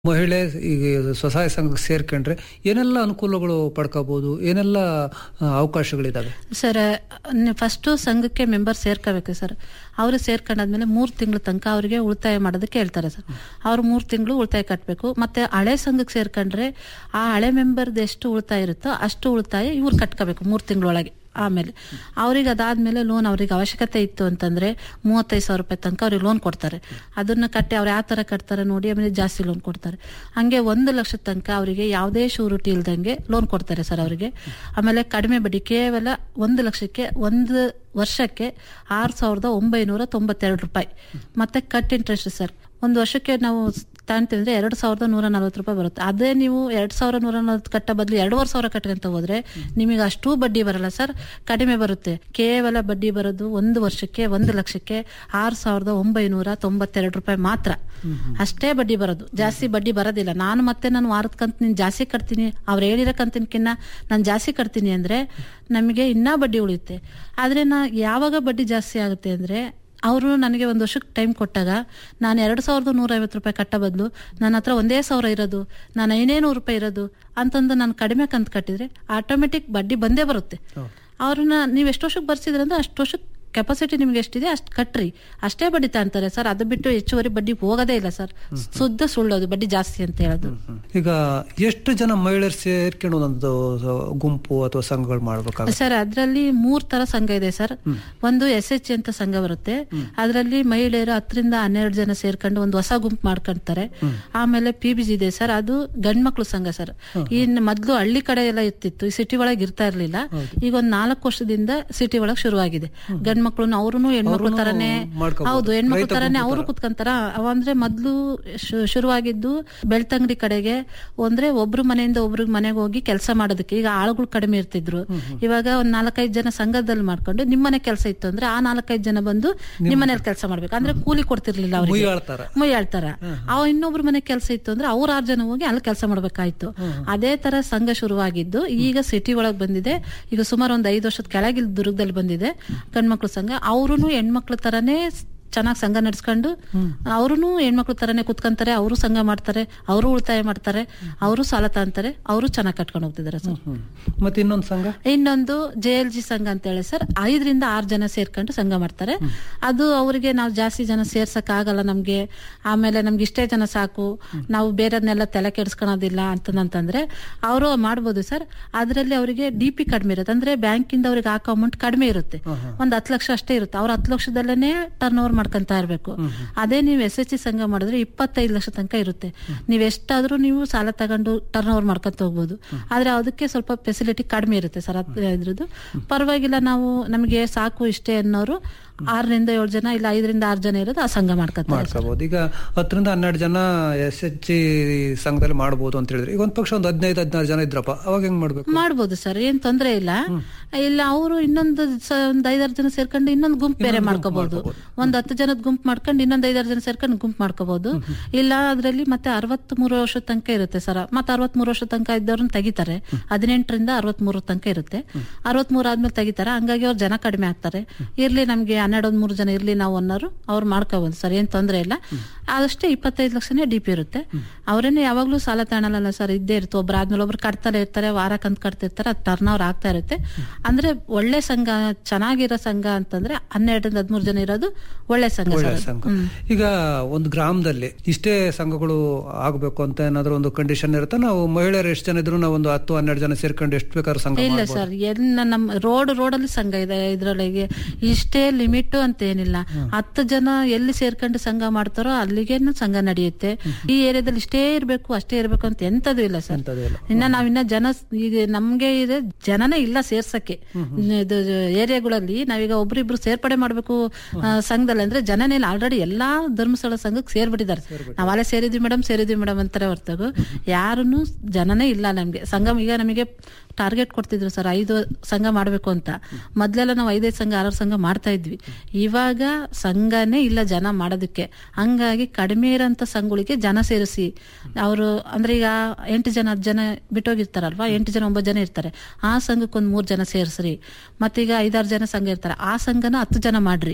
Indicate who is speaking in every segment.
Speaker 1: ಮಹಿಳೆ ಈಗ ಸ್ವಸಹಾಯ ಸಂಘಕ್ಕೆ ಸೇರ್ಕೊಂಡ್ರೆ ಏನೆಲ್ಲ ಅನುಕೂಲಗಳು ಪಡ್ಕೋಬಹುದು ಏನೆಲ್ಲ ಆ, ಅವಕಾಶಗಳಿದಾವೆ
Speaker 2: ಸರ್ ಫಸ್ಟ್ ಸಂಘಕ್ಕೆ ಮೆಂಬರ್ ಸೇರ್ಕೋಬೇಕು ಸರ್ ಅವರು ಸೇರ್ಕೊಂಡಾದ್ಮೇಲೆ ಮೂರು ತಿಂಗಳ ತನಕ ಅವರಿಗೆ ಉಳಿತಾಯ ಮಾಡೋದಕ್ಕೆ ಹೇಳ್ತಾರೆ ಸರ್ ಅವ್ರು ಮೂರು ತಿಂಗಳು ಉಳಿತಾಯ ಕಟ್ಟಬೇಕು ಮತ್ತೆ ಹಳೆ ಸಂಘಕ್ಕೆ ಸೇರ್ಕೊಂಡ್ರೆ ಆ ಹಳೆ ಮೆಂಬರ್ದು ಎಷ್ಟು ಉಳಿತಾಯ ಇರುತ್ತೋ ಅಷ್ಟು ಉಳಿತಾಯ ಇವ್ರು ಕಟ್ಕೋಬೇಕು ಮೂರು ತಿಂಗಳೊಳಗೆ ಆಮೇಲೆ ಅವ್ರಿಗೆ ಅದಾದ್ಮೇಲೆ ಲೋನ್ ಅವ್ರಿಗೆ ಅವಶ್ಯಕತೆ ಇತ್ತು ಅಂತಂದ್ರೆ ಮೂವತ್ತೈದು ಸಾವಿರ ರೂಪಾಯಿ ತನಕ ಅವ್ರಿಗೆ ಲೋನ್ ಕೊಡ್ತಾರೆ ಅದನ್ನ ಕಟ್ಟಿ ಅವ್ರು ಯಾವ ತರ ಕಟ್ತಾರೆ ನೋಡಿ ಆಮೇಲೆ ಜಾಸ್ತಿ ಲೋನ್ ಕೊಡ್ತಾರೆ ಹಂಗೆ ಒಂದು ಲಕ್ಷದ ತನಕ ಅವರಿಗೆ ಯಾವುದೇ ಶೂರಿಟಿ ಇಲ್ದಂಗೆ ಲೋನ್ ಕೊಡ್ತಾರೆ ಸರ್ ಅವರಿಗೆ ಆಮೇಲೆ ಕಡಿಮೆ ಬಡ್ಡಿ ಕೇವಲ ಒಂದು ಲಕ್ಷಕ್ಕೆ ಒಂದು ವರ್ಷಕ್ಕೆ ಆರು ಸಾವಿರದ ಒಂಬೈನೂರ ತೊಂಬತ್ತೆರಡು ರೂಪಾಯಿ ಮತ್ತೆ ಕಟ್ ಇಂಟ್ರೆಸ್ಟ್ ಸರ್ ಒಂದು ವರ್ಷಕ್ಕೆ ನಾವು ತಾಂತೀವಿ ಅಂದ್ರೆ ಎರಡು ಸಾವಿರದ ನೂರ ನಲ್ವತ್ತು ರೂಪಾಯಿ ಬರುತ್ತೆ ಅದೇ ನೀವು ಎರಡ್ ಸಾವಿರ ನೂರ ನಲ್ವತ್ತು ಕಟ್ಟ ಬದಲು ಎರಡೂವರೆ ಸಾವಿರ ಕಟ್ಕೊಂತ ಹೋದ್ರೆ ನಿಮಗೆ ಅಷ್ಟು ಬಡ್ಡಿ ಬರಲ್ಲ ಸರ್ ಕಡಿಮೆ ಬರುತ್ತೆ ಕೇವಲ ಬಡ್ಡಿ ಬರೋದು ಒಂದು ವರ್ಷಕ್ಕೆ ಒಂದು ಲಕ್ಷಕ್ಕೆ ಆರು ಸಾವಿರದ ಒಂಬೈನೂರ ತೊಂಬತ್ತೆರಡು ರೂಪಾಯಿ ಮಾತ್ರ ಅಷ್ಟೇ ಬಡ್ಡಿ ಬರೋದು ಜಾಸ್ತಿ ಬಡ್ಡಿ ಬರೋದಿಲ್ಲ ನಾನು ಮತ್ತೆ ನಾನು ವಾರದ ಕಂತು ನೀನು ಜಾಸ್ತಿ ಕಟ್ತೀನಿ ಅವ್ರು ಹೇಳಿರೋ ಕಂತಿನಕಿನ್ನ ನಾನು ಜಾಸ್ತಿ ಕಟ್ತೀನಿ ಅಂದ್ರೆ ನಮಗೆ ಇನ್ನೂ ಬಡ್ಡಿ ಉಳಿಯುತ್ತೆ ಆದ್ರೆ ನಾ ಯಾವಾಗ ಬಡ್ಡಿ ಜಾಸ್ತಿ ಆಗುತ್ತೆ ಅಂದ್ರೆ ಅವರು ನನಗೆ ಒಂದು ವರ್ಷಕ್ಕೆ ಟೈಮ್ ಕೊಟ್ಟಾಗ ನಾನು ಎರಡು ಸಾವಿರದ ನೂರ ಐವತ್ತು ರೂಪಾಯಿ ಕಟ್ಟ ಬದಲು ನನ್ನ ಹತ್ರ ಒಂದೇ ಸಾವಿರ ಇರೋದು ನಾನು ಐನೇನೂರು ರೂಪಾಯಿ ಇರೋದು ಅಂತಂದು ನಾನು ಕಡಿಮೆ ಕಂತು ಕಟ್ಟಿದ್ರೆ ಆಟೋಮೆಟಿಕ್ ಬಡ್ಡಿ ಬಂದೇ ಬರುತ್ತೆ ಅವ್ರನ್ನ ನೀವು ಎಷ್ಟು ವರ್ಷಕ್ಕೆ ಬರ್ಸಿದ್ರೆ ಅಂದ್ರೆ ಅಷ್ಟು ವರ್ಷಕ್ಕೆ ಕೆಪಾಸಿಟಿ ನಿಮ್ಗೆ ಎಷ್ಟಿದೆ ಅಷ್ಟು ಕಟ್ರಿ ಅಷ್ಟೇ ಬಡ್ಡಿ ತಾಂತಾರೆ ಸರ್ ಅದು ಬಿಟ್ಟು ಹೆಚ್ಚುವರಿ ಬಡ್ಡಿ ಹೋಗೋದೇ ಇಲ್ಲ ಸರ್ ಶುದ್ಧ ಸುಳ್ಳೋದು ಬಡ್ಡಿ ಜಾಸ್ತಿ ಅಂತ ಹೇಳೋದು
Speaker 1: ಈಗ ಎಷ್ಟು ಜನ ಮಹಿಳೆಯರು ಸೇರ್ಕೊಂಡು ಒಂದೊಂದು ಗುಂಪು ಅಥವಾ ಸಂಘಗಳು ಮಾಡ್ಬೇಕಾಗುತ್ತೆ
Speaker 2: ಸರ್ ಅದರಲ್ಲಿ ಮೂರ್ ತರ ಸಂಘ ಇದೆ ಸರ್ ಒಂದು ಎಸ್ ಎಚ್ ಅಂತ ಸಂಘ ಬರುತ್ತೆ ಅದರಲ್ಲಿ ಮಹಿಳೆಯರು ಹತ್ತರಿಂದ ಹನ್ನೆರಡು ಜನ ಸೇರ್ಕೊಂಡು ಒಂದು ಹೊಸ ಗುಂಪು ಮಾಡ್ಕೊಂತಾರೆ ಆಮೇಲೆ ಪಿ ಬಿ ಜಿ ಇದೆ ಸರ್ ಅದು ಗಂಡ್ಮಕ್ಳು ಸಂಘ ಸರ್ ಇನ್ನು ಮೊದ್ಲು ಹಳ್ಳಿ ಕಡೆ ಎಲ್ಲ ಇರ್ತಿತ್ತು ಈ ಸಿಟಿ ಒಳಗೆ ಇರ್ತಾ ಇರ್ಲಿಲ್ಲ ಈಗ ಒಂದ್ ನಾಲ್ಕು ವರ್ಷದಿಂದ ಸಿಟಿ ಒಳಗೆ ಶುರುವಾಗಿದೆ ಗಂಡ್ಮಕ್ಳು ಅವ್ರು ಹೆಣ್ಮಕ್ಳು ತರನೇ
Speaker 1: ಮಾಡ್ಕೊಬೋದು.
Speaker 2: ಹೌದು ಹೆಣ್ಮಕ್ಳು
Speaker 1: ರೈತ
Speaker 2: ತರನೇ
Speaker 1: ಗುಂಪು
Speaker 2: ಅವರು ಕುತ್ಕೊಂತಾರ ಅವ ಅಂದ್ರೆ ಮೊದ್ಲು ಶು- ಶುರುವಾಗಿದ್ದು ಬೆಳ್ತಂಗಡಿ ಕಡೆಗೆ ಅಂದ್ರೆ ಒಬ್ರು ಮನೆಯಿಂದ ಒಬ್ರು ಮನೆಗೆ ಹೋಗಿ ಕೆಲಸ ಮಾಡೋದಕ್ಕೆ ಈಗ ಆಳುಗಳು ಕಡಿಮೆ ಇರ್ತಿದ್ರು ಇವಾಗ ಒಂದ್ ನಾಲ್ಕೈದು ಜನ ಸಂಘದಲ್ಲಿ ಮಾಡ್ಕೊಂಡು ನಿಮ್ಮನೆ ಕೆಲಸ ಇತ್ತು ಅಂದ್ರೆ ಆ ನಾಲ್ಕೈದು ಜನ ಬಂದು ನಿಮ್ಮನೇಲಿ ಕೆಲಸ ಮಾಡ್ಬೇಕು ಅಂದ್ರೆ ಕೂಲಿ ಕೊಡ್ತಿರ್ಲಿಲ್ಲ ಅವ್ರಿಗೆ
Speaker 1: ಮುಯ್ಯಾಳ್ತಾರ
Speaker 2: ಮುಯ್ಯಾಳ್ತಾರ ಅವ ಇನ್ನೊಬ್ರು ಮನೆ ಕೆಲಸ ಇತ್ತು ಅಂದ್ರೆ ಅವ್ರ ಆರು ಜನ ಹೋಗಿ ಅಲ್ಲಿ ಕೆಲಸ ಮಾಡ್ಬೇಕಾಯ್ತು ಅದೇ ತರ ಸಂಘ ಶುರುವಾಗಿದ್ದು ಈಗ ಸಿಟಿ ಒಳಗ್ ಬಂದಿದೆ ಈಗ ಸುಮಾರು ಒಂದ್ ಐದು ವರ್ಷದ ಕೆಳಗಿಲ್ ದುರ್ಗದಲ್ಲಿ ಬಂದಿದೆ ಗಂಡ್ಮಕ್ಳು ಸಂಘ ಅವ್ರು ಹೆಣ್ಮಕ್ಳ ತರನೇ ಚೆನ್ನಾಗಿ ಸಂಘ ನಡೆಸ್ಕೊಂಡು ಅವ್ರು ಹೆಣ್ಮಕ್ಳ ತರನೇ ಕುತ್ಕೊಂತಾರೆ ಅವರು ಸಂಘ ಮಾಡ್ತಾರೆ ಅವರು ಉಳಿತಾಯ ಮಾಡ್ತಾರೆ ಅವರು ಸಾಲ ತಾಂತಾರೆ ಅವರು ಚೆನ್ನಾಗಿ ಕಟ್ಕೊಂಡು ಹೋಗ್ತಿದ್ದಾರೆ ಸರ್
Speaker 1: ಮತ್ತೆ ಇನ್ನೊಂದು ಸಂಘ
Speaker 2: ಇನ್ನೊಂದು ಜೆ ಎಲ್ ಜಿ ಸಂಘ ಅಂತ ಹೇಳಿ ಸರ್ ಐದರಿಂದ ಆರು ಜನ ಸೇರ್ಕೊಂಡು ಸಂಘ ಮಾಡ್ತಾರೆ ಅದು ಅವರಿಗೆ ನಾವು ಜಾಸ್ತಿ ಜನ ಸೇರ್ಸಕ್ ಆಗಲ್ಲ ನಮ್ಗೆ ಆಮೇಲೆ ನಮ್ಗೆ ಇಷ್ಟೇ ಜನ ಸಾಕು ನಾವು ಬೇರೆದ್ನೆಲ್ಲ ತಲೆ ಕೆಡಿಸ್ಕೊಳೋದಿಲ್ಲ ಅಂತಂದ್ರೆ ಅವರು ಮಾಡ್ಬೋದು ಸರ್ ಅದರಲ್ಲಿ ಅವರಿಗೆ ಡಿ ಪಿ ಕಡಿಮೆ ಇರುತ್ತೆ ಅಂದ್ರೆ ಬ್ಯಾಂಕಿಂದ ಅವ್ರಿಗೆ ಹಾಕೋ ಅಮೌಂಟ್ ಕಡಿಮೆ ಇರುತ್ತೆ ಒಂದ್ ಹತ್ತು ಲಕ್ಷ ಅಷ್ಟೇ ಇರುತ್ತೆ ಅವ್ರ ಹತ್ತು ಲಕ್ಷದಲ್ಲೇನೆ ಟರ್ನ್ ಓವರ್ ಮಾಡ್ಕೊಂತ ಇರ್ಬೇಕು ಅದೇ ನೀವು ಎಸ್ ಎಚ್ ಸಂಘ ಮಾಡಿದ್ರೆ ಇಪ್ಪತ್ತೈದು ಲಕ್ಷ ತನಕ ಇರುತ್ತೆ ನೀವು ಎಷ್ಟಾದ್ರೂ ನೀವು ಸಾಲ ತಗೊಂಡು ಟರ್ನ್ ಓವರ್ ಮಾಡ್ಕೊಂತ ಹೋಗ್ಬೋದು ಆದ್ರೆ ಅದಕ್ಕೆ ಸ್ವಲ್ಪ ಫೆಸಿಲಿಟಿ ಕಡಿಮೆ ಇರುತ್ತೆ ಸರ್ ಅದ್- ಇದ್ರದ್ದು ಪರವಾಗಿಲ್ಲ ನಾವು ನಮಗೆ ಸಾಕು ಇಷ್ಟೇ ಅನ್ನೋರು ಆರರಿಂದ ಏಳು ಜನ ಇಲ್ಲ ಐದರಿಂದ ಆರು ಜನ ಇರೋದು ಆ ಸಂಘ ಮಾಡ್ಕೊತಾರೆ
Speaker 1: ಮಾಡ್ಕೋಬಹುದು ಈಗ ಹತ್ತರಿಂದ ಹನ್ನೆರಡು ಜನ ಎಸ್ ಎಚ್ ಜಿ ಸಂಘದಲ್ಲಿ ಮಾಡ್ಬೋದು ಅಂತ ಹೇಳಿದ್ರೆ ಈಗ ಒಂದ್ ಪಕ್ಷ ಒಂದು ಹದಿನೈದು ಹದಿನಾರು ಜನ ಇದ್ರಪ್ಪ ಅವಾಗ ಹೆಂಗ್ ಮಾಡ್ಬೇಕು
Speaker 2: ಮಾಡ್ಬೋದು ಸರ್ ಏನ್ ತೊಂದ್ರೆ ಇಲ್ಲ ಇಲ್ಲ ಅವರು ಇನ್ನೊಂದು ಸ- ಒಂದ್ ಐದಾರು ಜನ ಸೇರ್ಕೊಂಡು ಇನ್ನೊಂದು ಗುಂಪು ಬೇರೆ ಮಾಡ್ಕೋಬಹುದು ಒಂದ್ ಹತ್ತು ಜನದ ಗುಂಪು ಮಾಡ್ಕೊಂಡು ಇನ್ನೊಂದ್ ಐದಾರು ಜನ ಸೇರ್ಕೊಂಡು ಗುಂಪು ಮಾಡ್ಕೋಬಹುದು ಇಲ್ಲ ಅದ್ರಲ್ಲಿ ಮತ್ತೆ ಅರವತ್ತ್ ಮೂರು ವರ್ಷದ ತನಕ ಇರುತ್ತೆ ಸರ್ ಮತ್ತೆ ಅರವತ್ತ್ ಮೂರು ವರ್ಷದ ತನಕ ಇದ್ದವ್ರನ್ನ ತೆಗಿತಾರೆ ಹದಿನೆಂಟರಿಂದ ಅರವತ್ತ್ ಮೂರು ತನಕ ಇರುತ್ತೆ ಅರವತ್ತ್ ಮೂರು ಆದ್ಮೇಲೆ ತೆಗಿತಾರೆ ಹಂಗಾಗಿ ಅವ್ರು ಜನ ಕಡಿಮೆ ಆಗ್ತಾರೆ ಇರ್ಲಿ ನಮ್ಗೆ ಹನ್ನೆರಡು ಮೂರು ಜನ ಇರ್ಲಿ ನಾವು ಅನ್ನೋರು ಅವ್ರು ಮಾಡ್ಕೋಬಹುದು ಸರ್ ಏನ್ ತೊಂದ್ರೆ ಇಲ್ಲ ಅದಷ್ಟೇ ಇಪ್ಪತ್ತೈದು ಲಕ್ಷನೇ ಡಿ ಪಿ ಇರುತ್ತೆ ಅವರೇನೆ ಯಾವಾಗ್ಲೂ ಸಾಲ ತಾಣಲ್ಲ ಸರ್ ಇದ್ದೇ ಇರುತ್ತೆ ಒಬ್ರು ಆದ್ಮೇಲೆ ಒಬ್ರು ಕಟ್ತಾರೆ ಇರ್ತಾರೆ ವಾರ ಕಂತ್ ಕಟ್ತಿರ್ತಾರೆ ಅದು ಟರ್ನ್ ಓವರ್ ಆಗ್ತಾ ಇರುತ್ತೆ ಅಂದ್ರೆ ಒಳ್ಳೆ ಸಂಘ ಚೆನ್ನಾಗಿರೋ ಸಂಘ ಅಂತಂದ್ರೆ ಹನ್ನೆರಡರಿಂದ ಹದಿಮೂರು ಜನ ಇರೋದು ಒಳ್ಳೆ ಸಂಘ
Speaker 1: ಒಳ್ಳೆ
Speaker 2: ಸರ್ ಅದು.
Speaker 1: ಸಂಘ
Speaker 2: ಹ್ಮ್.
Speaker 1: ಈಗ ಒಂದು ಗ್ರಾಮದಲ್ಲಿ ಇಷ್ಟೇ ಸಂಘಗಳು ಆಗ್ಬೇಕು ಅಂತ ಏನಾದ್ರು ಒಂದು ಕಂಡೀಷನ್ ಇರುತ್ತೆ ನಾವು ಮಹಿಳೆಯರು ಎಷ್ಟು ಜನ ಇದ್ರು ನಾವು ಒಂದು ಹತ್ತು ಹನ್ನೆರಡು ಜನ ಸೇರ್ಕೊಂಡು ಎಷ್ಟು ಬೇಕಾದ್ರೂ ಸಂಘ
Speaker 2: ಇಲ್ಲ
Speaker 1: ಮಾಡ್ಬೋದು.
Speaker 2: ಸರ್ ಎಲ್ಲ ನಮ್ಮ ರೋಡ್ ರೋಡಲ್ಲಿ ಸಂಘ ಇದೆ ಇದ್ರೊಳಗೆ ಇಷ್ಟೇ ಲಿಮಿಟ್ ಅಂತ ಏನಿಲ್ಲ ಹತ್ತು ಜನ ಎಲ್ಲಿ ಸೇರ್ಕೊಂಡು ಸಂಘ ಮಾಡ್ತಾರೋ ಅಲ್ಲಿಗೇನು ಸಂಘ ನಡೆಯುತ್ತೆ ಈ ಏರಿಯಾದಲ್ಲಿ ಇಷ್ಟೇ ಇರ್ಬೇಕು ಅಷ್ಟೇ ಇರ್ಬೇಕು ಅಂತ ಎಂತದು ಇಲ್ಲ ಸರ್
Speaker 1: ಎಂತದೂ ಇಲ್ಲ.
Speaker 2: ಇನ್ನ ನಾವಿನ್ನ ಜನ ಈಗ ನಮ್ಗೆ ಇದೆ ಜನನೇ ಇಲ್ಲ ಸೇರ್ಸಕ್ಕೆ ಇದು ಏರಿಯಾಗಳಲ್ಲಿ ನಾವೀಗ ಒಬ್ರಿಬ್ರು ಸೇರ್ಪಡೆ ಮಾಡ್ಬೇಕು ಆ, ಸಂಘದಲ್ಲಿ ಅಂದ್ರೆ ಜನನೇ ಇಲ್ಲ ಆಲ್ರೆಡಿ ಎಲ್ಲಾ ಧರ್ಮಸ್ಥಳ ಸಂಘಕ್ಕೆ ಸೇರ್ಬಿಟ್ಟಿದ್ದಾರೆ ನಾವಲ್ಲೇ ಸೇರಿದ್ವಿ ಮೇಡಮ್ ಸೇರಿದ್ವಿ ಮೇಡಮ್ ಅಂತಾರೆ ಹೊರತಾಗು ಯಾರನ್ನು ಜನನೇ ಇಲ್ಲ ನಮ್ಗೆ ಸಂಘ ಈಗ ನಮಗೆ ಟಾರ್ಗೆಟ್ ಕೊಡ್ತಿದ್ರು ಸರ್ ಐದು ಸಂಘ ಮಾಡ್ಬೇಕು ಅಂತ ಮೊದ್ಲೆಲ್ಲ ನಾವು ಐದೈದು ಸಂಘ ಆರಾರು ಸಂಘ ಮಾಡ್ತಾ ಇದ್ವಿ ಇವಾಗ ಸಂಘನೇ ಇಲ್ಲ ಜನ ಮಾಡೋದಕ್ಕೆ ಹಂಗಾಗಿ ಕಡಿಮೆ ಇರೋಂಥ ಸಂಘಗಳಿಗೆ ಜನ ಸೇರಿಸಿ ಅವರು ಅಂದ್ರೆ ಈಗ ಎಂಟು ಜನ ಹತ್ತು ಜನ ಬಿಟ್ಟೋಗಿರ್ತಾರಲ್ವಾ ಎಂಟು ಜನ ಒಂಬತ್ತು ಜನ ಇರ್ತಾರೆ ಆ ಸಂಘಕ್ಕೆ ಒಂದ್ ಮೂರ್ ಜನ ಸೇರಿಸ್ರಿ ಮತ್ತೀಗ ಐದಾರು ಜನ ಸಂಘ ಇರ್ತಾರೆ ಆ ಸಂಘನ ಹತ್ತು ಜನ ಮಾಡ್ರಿ